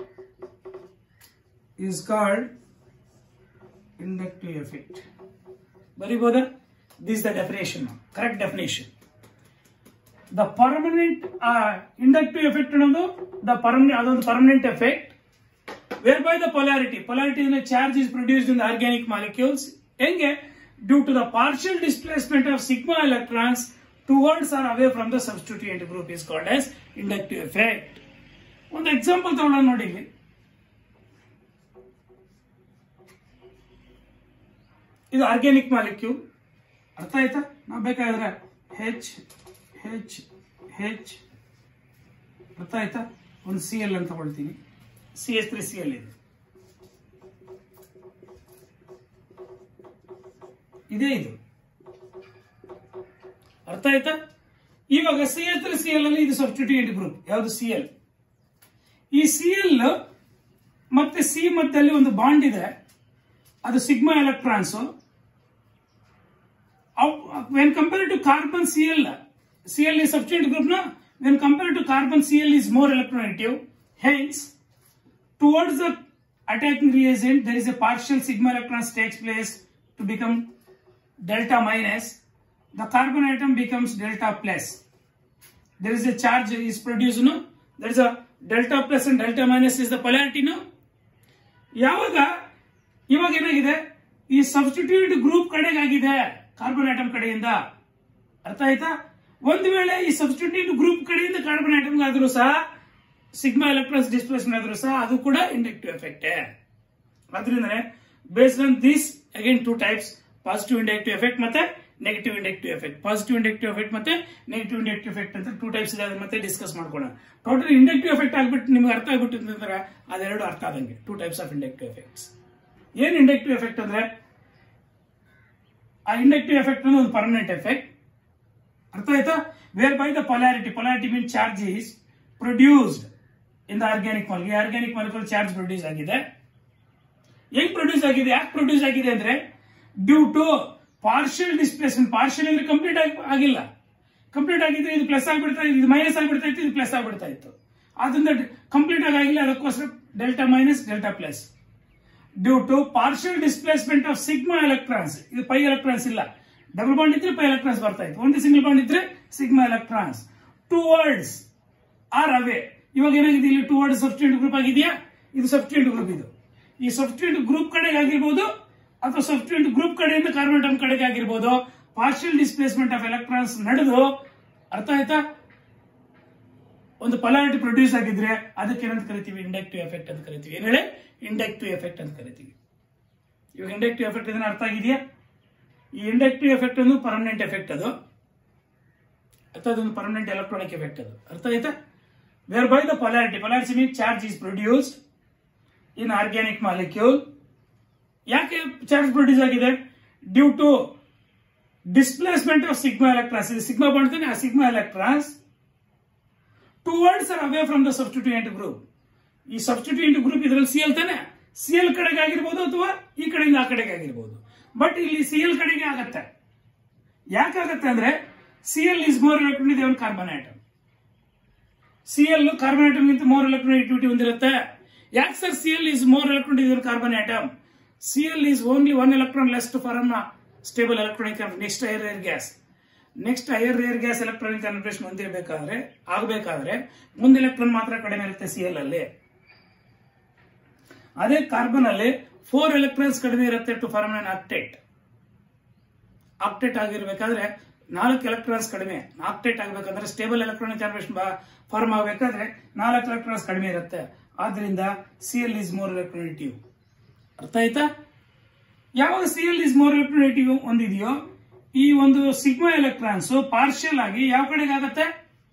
is called inductive effect ಬರಿಬೋದಾ this the definition correct definition the permanent inductive effect ಅನ್ನೋದು the permanent ಅದೊಂದು permanent effect whereby the polarity polarity charge is produced in the organic molecules ಹೆಂಗೆ due to the partial displacement of sigma electrons towards or away from the substituent group is called as inductive effect ಒಂದು example ತಗೊಳ್ಳೋಣ ನೋಡಿ ಇಲ್ಲಿ ಇದು organic molecule ಅರ್ಥ ಆಯ್ತಾ ನಾವು ಬೇಕಾದ್ರೆ ಹೆಚ್ ಹೆಚ್ ಹೆಚ್ ಅರ್ಥ ಆಯ್ತಾ ಒಂದು ಸಿ ಎಲ್ ಅಂತ ತಗೊಳ್ತೀನಿ C S three C L ಇದೆ ಇದೇ ಇದು ಅರ್ಥ ಆಯ್ತಾ ಇವಾಗ C S three C L ಅಲ್ಲಿ ಇದು ಸಬ್ಸ್ಟಿಟ್ಯೂಯೆಂಟ್ ಗ್ರೂಪ್ ಯಾವುದು ಸಿ ಎಲ್ ಈ ಸಿ ಎಲ್ ಮತ್ತೆ ಸಿ ಮಧ್ಯದಲ್ಲಿ ಒಂದು ಬಾಂಡ್ ಇದೆ ಅದು sigma electrons when compared to carbon Cl, Cl is substituent group now. When compared to carbon, Cl is more electronegative. Hence, towards the attacking reagent, there is a partial sigma electrons takes place to become delta minus. The carbon atom becomes delta plus. There is a charge is produced. No, there is a delta plus and delta minus is the polarity. No, ಯಾವಾಗ ಇವಾಗ ಏನಾಗಿದೆ ಈ substitute group ಕಡೆಗಾಗಿದೆ carbon atom ಕಡೆಯಿಂದ ಅರ್ಥ ಆಯ್ತಾ ಒಂದು ವೇಳೆ ಈ ಸಬ್ಸ್ಟಿಟ್ಯೂಟ್ ಗ್ರೂಪ್ ಕಡೆಯಿಂದ ಕಾರ್ಬನ್ ಆಟಮ್ ಆದ್ರೂ ಸಹ ಸಿಗ್ಮಾ ಎಲೆಕ್ಟ್ರಾನ್ಸ್ ಡಿಸ್ಪ್ಲೇಸ್ಮೆಂಟ್ ಆದ್ರೂ ಸಹ ಅದು ಕೂಡ ಇಂಡಕ್ಟಿವ್ ಎಫೆಕ್ಟ್ ಅದರಿಂದ based on this again two types positive inductive effect ಮತ್ತೆ negative inductive effect positive inductive effect ಮತ್ತೆ ನೆಗೆಟಿವ್ ಇಂಡಕ್ಟಿವ್ ಎಫೆಕ್ಟ್ ಅಂತ ಟೂ ಟೈಪ್ಸ್ ಇದೆ ಮತ್ತೆ ಡಿಸ್ಕಸ್ ಮಾಡ್ಕೊಳ್ಳೋಣ ಟೋಟಲ್ ಇಂಡಕ್ಟಿವ್ ಎಫೆಕ್ಟ್ ಆಗ್ಬಿಟ್ಟು ನಿಮ್ಗೆ ಅರ್ಥ ಆಗ್ಬಿಟ್ಟು ಅಂತಂದ್ರೆ ಅದೆರಡು ಅರ್ಥ ಆದಂಗೆ two types of inductive effects ಏನ್ ಇಂಡಕ್ಟಿವ್ ಎಫೆಕ್ಟ್ ಅಂದ್ರೆ ಆ ಇಂಡಕ್ಟಿವ್ ಎಫೆಕ್ಟ್ ಅನ್ನೋದು ಒಂದು ಪರ್ಮನೆಂಟ್ ಎಫೆಕ್ಟ್ ಅರ್ಥ ಆಯ್ತಾ whereby the polarity polarity mean charge is produced in the organic molecule organic molecule charge produce ಆಗಿದೆ ಹೆಂಗ್ ಪ್ರೊಡ್ಯೂಸ್ ಆಗಿದೆ ಯಾಕೆ ಪ್ರೊಡ್ಯೂಸ್ ಆಗಿದೆ ಅಂದ್ರೆ due to partial displacement partial ಅಂದ್ರೆ ಕಂಪ್ಲೀಟ್ ಆಗಿಲ್ಲ ಕಂಪ್ಲೀಟ್ ಆಗಿದ್ರೆ ಇದು ಪ್ಲಸ್ ಆಗ್ಬಿಡ್ತಾ ಇದು ಮೈನಸ್ ಆಗ್ಬಿಡ್ತಾ ಇತ್ತು ಇದು ಪ್ಲಸ್ ಆಗ್ಬಿಡ್ತಾ ಇತ್ತು ಅದರಿಂದ ಕಂಪ್ಲೀಟ್ ಆಗಿ ಆಗಿಲ್ಲ ಅದಕ್ಕೋಸ್ಕರ delta minus delta plus due to partial displacement of sigma electrons ಇದು ಪೈ ಎಲೆಕ್ಟ್ರಾನ್ಸ್ ಇಲ್ಲ ಡಬಲ್ ಬಾಂಡ್ ಇದ್ರೆ ಪೈ ಎಲೆಕ್ಟ್ರಾನ್ಸ್ ಬರ್ತಾ ಇತ್ತು ಒಂದು ಸಿಂಗಲ್ ಬಾಂಡ್ ಇದ್ರೆ sigma electrons towards or away ಇವಾಗ ಏನಾಗಿದೆ ಇಲ್ಲಿ ಟೂ ವರ್ಡ್ ಸಬ್ಸ್ಟಿಟ್ಯೂಂಟ್ ಗ್ರೂಪ್ ಆಗಿದೆಯಾ ಇದು ಸಬ್ಸ್ಟಿಟ್ಯೂಂಟ್ ಗ್ರೂಪ್ ಇದು ಈ ಸಬ್ಸ್ಟಿಟ್ಯೂಂಟ್ ಗ್ರೂಪ್ ಕಡೆಗೆ ಆಗಿರ್ಬೋದು ಅಥವಾ ಸಬ್ಸ್ಟಿಟ್ಯೂಂಟ್ ಗ್ರೂಪ್ ಕಡೆಯಿಂದ ಕಾರ್ಬನ್ ಆಟಮ್ ಕಡೆಗೆ ಆಗಿರ್ಬೋದು ಪಾರ್ಷಿಯಲ್ ಡಿಸ್ಪ್ಲೇಸ್ಮೆಂಟ್ ಆಫ್ ಎಲೆಕ್ಟ್ರಾನ್ಸ್ ನಡೆದು ಅರ್ಥ ಆಯ್ತಾ ಒಂದು ಪೊಲಾರಿಟಿ ಪ್ರೊಡ್ಯೂಸ್ ಆಗಿದ್ರೆ ಅದಕ್ಕೆ ಏನಂತ ಕರಿತೀವಿ ಇಂಡಕ್ಟಿವ್ ಎಫೆಕ್ಟ್ ಅಂತ ಕರಿತೀವಿ ಏನ್ ಹೇಳಿ ಇಂಡಕ್ಟಿವ್ ಎಫೆಕ್ಟ್ ಅಂತ ಕರಿತೀವಿ ಇವಾಗ ಇಂಡಕ್ಟಿವ್ ಎಫೆಕ್ಟ್ ಇದನ್ನ ಅರ್ಥ ಆಗಿದೆಯಾ ಈ ಇಂಡಕ್ಟಿವ್ ಎಫೆಕ್ಟ್ ಒಂದು ಪರ್ಮನೆಂಟ್ ಎಫೆಕ್ಟ್ ಅದು ಅಥವಾ ಅದೊಂದು ಪರ್ಮನೆಂಟ್ ಎಲೆಕ್ಟ್ರಾನಿಕ್ ಎಫೆಕ್ಟ್ ಅದು ಅರ್ಥ ಆಯ್ತಾ whereby the polarity polarity mean charge is produced in organic molecule ಯಾಕೆ ಚಾರ್ಜ್ ಪ್ರೊಡ್ಯೂಸ್ ಆಗಿದೆ due to displacement of sigma electrons ಇದು ಸಿಗ್ಮಾ ಬಂಡ್ತಾನೆ ಆ sigma electrons towards or away from the substituent group ಈ substituent group ಇದರಲ್ಲಿ C L ತಾನೆ C L ಕಡೆಗೆ ಆಗಿರ್ಬೋದು ಅಥವಾ ಈ ಕಡೆಯಿಂದ ಆ ಕಡೆಗೆ ಆಗಿರ್ಬೋದು ಬಟ್ ಇಲ್ಲಿ ಸಿ ಎಲ್ ಕಡೆಗೆ ಆಗತ್ತೆ ಯಾಕಾಗತ್ತೆ ಅಂದ್ರೆ C L is more electron ಇದೆ ಒಂದು carbon atom C L carbon atom ಗಿಂತ ಮೋರ್ ಎಲೆಕ್ಟ್ರಾನ್ ನೆಗೆಟಿವಿಟಿ ಹೊಂದಿರುತ್ತೆ ಯಾಕೆ sir C L is more electron ಇದೆ carbon atom C L is only one electron less to form stable electronic next higher air gas next higher air gas electronic conformation ಹೊಂದಿರಬೇಕಾದ್ರೆ ಆಗಬೇಕಾದ್ರೆ ಒಂದು electron ಮಾತ್ರ ಕಡಿಮೆ ಇರುತ್ತೆ C L ಅಲ್ಲಿ ಅದೇ carbon ಅಲ್ಲಿ ಫೋರ್ ಎಲೆಕ್ಟ್ರಾನ್ಸ್ ಕಡಿಮೆ ಇರುತ್ತೆ to form an octet octet ಆಗಿರ್ಬೇಕಾದ್ರೆ ನಾಲ್ಕು ಎಲೆಕ್ಟ್ರಾನ್ಸ್ ಕಡಿಮೆ ಆಕ್ಟೇಟ್ ಆಗಬೇಕಂದ್ರೆ ಸ್ಟೇಬಲ್ ಎಲೆಕ್ಟ್ರಾನಿಕ್ ಕನ್ಫರ್ಮೇಷನ್ ಫಾರ್ಮ್ ಆಗಬೇಕಾದ್ರೆ ನಾಲ್ಕು ಎಲೆಕ್ಟ್ರಾನ್ಸ್ ಕಡಿಮೆ ಇರುತ್ತೆ ಆದ್ರಿಂದ C L is more electronegative ಅರ್ಥ ಆಯ್ತಾ ಯಾವಾಗ C L is more electronegative ಒಂದಿದೆಯೋ ಈ ಒಂದು ಸಿಗ್ಮಾ ಎಲೆಕ್ಟ್ರಾನ್ಸ್ ಪಾರ್ಷಿಯಲ್ ಆಗಿ ಯಾವ ಕಡೆಗೆ ಆಗತ್ತೆ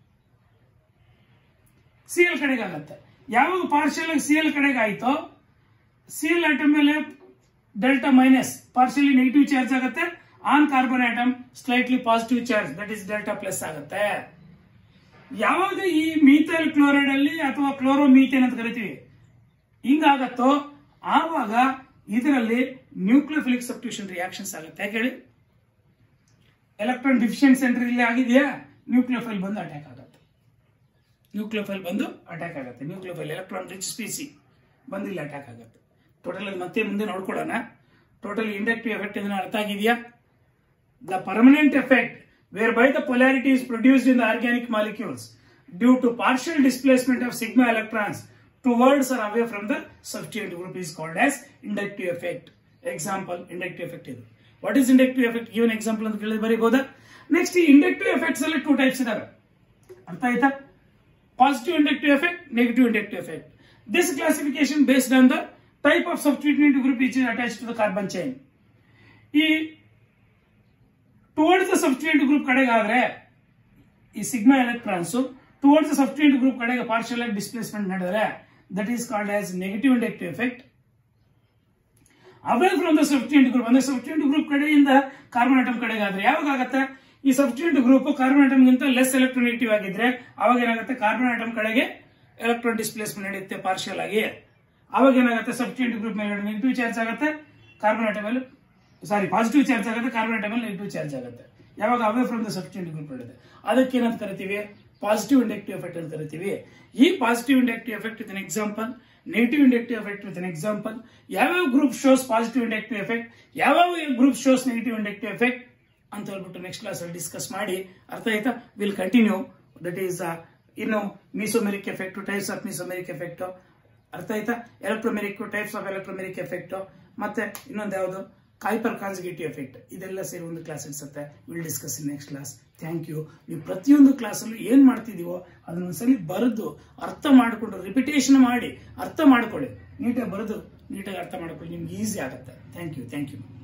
ಸಿ ಎಲ್ ಕಡೆಗೆ ಆಗತ್ತೆ ಯಾವಾಗ ಪಾರ್ಷಿಯಲ್ ಆಗಿ ಸಿ ಎಲ್ ಕಡೆಗೆ ಆಯ್ತೋ ಸಿ ಎಲ್ ಆಟಮ್ ಮೇಲೆ delta minus partially negative charge ಆಗುತ್ತೆ on carbon atom slightly positive charge that is delta plus ಆಗುತ್ತೆ ಯಾವಾಗ ಈ ಮೀಥೈಲ್ ಕ್ಲೋರೈಡ್ ಅಲ್ಲಿ ಅಥವಾ ಕ್ಲೋರೋ ಮೀಥೇನ್ ಅಂತ ಕರಿತೀವಿ ಹಿಂಗಾಗತ್ತೋ ಆವಾಗ ಇದರಲ್ಲಿ ನ್ಯೂಕ್ಲಿಯೋಫಿಲಿಕ್ ಸಬ್ಸ್ಟಿಟ್ಯೂಷನ್ ರಿಯಾಕ್ಷನ್ಸ್ ಆಗುತ್ತೆ ಯಾಕೆ ಹೇಳಿ ಎಲೆಕ್ಟ್ರಾನ್ ಡಿಫಿಷಿಯಂಟ್ ಸೆಂಟರ್ ಇಲ್ಲಿ ಆಗಿದೆಯಾ ನ್ಯೂಕ್ಲಿಯೋಫೈಲ್ ಬಂದು ಅಟ್ಯಾಕ್ ಆಗುತ್ತೆ ನ್ಯೂಕ್ಲಿಯೋಫೈಲ್ ಬಂದು ಅಟ್ಯಾಕ್ ಆಗುತ್ತೆ ನ್ಯೂಕ್ಲಿಯೋಫೈಲ್ ಎಲೆಕ್ಟ್ರಾನ್ ರಿಚ್ ಸ್ಪೀಸಿ ಬಂದು ಇಲ್ಲಿ ಅಟ್ಯಾಕ್ ಆಗುತ್ತೆ ಟೋಟಲ್ ಮತ್ತೆ ಮುಂದೆ ನೋಡ್ಕೊಳ್ಳೋಣ ಟೋಟಲ್ ಇಂಡಕ್ಟಿವ್ ಎಫೆಕ್ಟ್ ಇದನ್ನ ಅರ್ಥ ಆಗಿದೆಯಾ the permanent effect whereby the polarity is produced in the organic molecules due to partial displacement of sigma electrons towards or away from the substituent group is called as inductive effect. Example, inductive effect ಇದು what is inductive effect given example ಅಂತ ಕೇಳಿದ್ರೆ ಬರೀಬಹುದಾ next ಈ inductive effects ಅಲ್ಲಿ two types ಇದಾವೆ ಅರ್ಥ ಆಯ್ತಾ positive inductive effect negative inductive effect this classification based on the type of substitute group each is attach to the carbon chain ಈ towards the substitute group ಕಡೆಗೆ ಆದ್ರೆ ಈ sigma electrons towards the substitute group ಕಡೆಗೆ partial ಆಗಿ ಡಿಸ್ಪ್ಲೇಸ್ಮೆಂಟ್ ನಡೆದರೆ that is called as negative inductive effect away from the substitute group ಅಂದ್ರೆ substitute group ಕಡೆಯಿಂದ ಕಾರ್ಬನ್ ಆಟಮ್ ಕಡೆಗೆ ಆದ್ರೆ ಯಾವಾಗ ಆಗುತ್ತೆ ಈ ಸಬ್ಸ್ಟಿಟ್ಯೂಟ್ ಗ್ರೂಪ್ ಕಾರ್ಬನ್ ಆಟಮ್ ಗಿಂತ ಲೆಸ್ ಎಲೆಕ್ಟ್ರೋನೆಗೆಟಿವ್ ಆಗಿದ್ರೆ ಅವಾಗ ಏನಾಗುತ್ತೆ ಕಾರ್ಬನ್ ಆಟಮ್ ಕಡೆಗೆ ಎಲೆಕ್ಟ್ರಾನ್ ಡಿಸ್ಪ್ಲೇಸ್ಮೆಂಟ್ ನಡೆಯುತ್ತೆ ಪಾರ್ಷಿಯಲ್ ಆಗಿ ಅವಾಗ ಏನಾಗುತ್ತೆ ಸಬ್ಸ್ಟಿಟ್ಯೂಟ್ ಗ್ರೂಪ್ ಮೇಲೆ ನೆಗೆಟಿವ್ ಚಾರ್ಜ್ ಆಗುತ್ತೆ ಕಾರ್ಬನ್ ಆಟಮ್ ಮೇಲೆ ಸಾರಿ ಪಾಸಿಟಿವ್ ಚಾರ್ಜ್ ಆಗುತ್ತೆ ಕಾರ್ಬನ್ ಆಟಮ್ ಮೇಲೆ ನೆಗೆಟಿವ್ ಚಾರ್ಜ್ ಆಗುತ್ತೆ ಯಾವಾಗ away from the substitute group ನಡೆಯುತ್ತೆ ಅದಕ್ಕೆ ಏನಂತ ಕರಿತೀವಿ ಪಾಸಿಟಿವ್ ಇಂಡಕ್ಟಿವ್ ಎಫೆಕ್ಟ್ ಅಂತ ಕರಿತೀವಿ ಈ positive inductive effect with an example negative inductive effect with an example ಯಾವ್ಯಾವ group shows positive inductive effect ಯಾವ್ಯಾವ group shows negative inductive effect ಅಂತ ಹೇಳ್ಬಿಟ್ಟು ನೆಕ್ಸ್ಟ್ ಕ್ಲಾಸ್ ಅಲ್ಲಿ ಡಿಸ್ಕಸ್ ಮಾಡಿ ಅರ್ಥ ಆಯ್ತಾ ವಿಲ್ ಕಂಟಿನ್ಯೂ ದಟ್ ಈಸ್ ಇನ್ನು mesomeric effect types of mesomeric effect ಅರ್ಥ ಆಯ್ತಾ electromeric types of electromeric effect ಮತ್ತೆ ಇನ್ನೊಂದು ಯಾವುದು ಕೈಪರ್ ಕಾನ್ಸಿಗೇಟಿವ್ ಎಫೆಕ್ಟ್ ಇದೆಲ್ಲ ಸೇರಿ ಒಂದು ಕ್ಲಾಸ್ ಇನ್ಸುತ್ತೆ will discuss in next class thank you ನೀವು ಪ್ರತಿಯೊಂದು ಕ್ಲಾಸಲ್ಲೂ ಏನ್ ಮಾಡ್ತಿದೀವೋ ಅದನ್ನ ಒಂದ್ಸಲಿ ಬರೆದು ಅರ್ಥ ಮಾಡಿಕೊಂಡು ರಿಪಿಟೇಷನ್ ಮಾಡಿ ಅರ್ಥ ಮಾಡ್ಕೊಳ್ಳಿ ನೀಟಾಗಿ ಬರೆದು ನೀಟಾಗಿ ಅರ್ಥ ಮಾಡ್ಕೊಳ್ಳಿ ನಿಮ್ಗೆ ಈಸಿ ಆಗುತ್ತೆ ಥ್ಯಾಂಕ್ ಯು ಥ್ಯಾಂಕ್ ಯು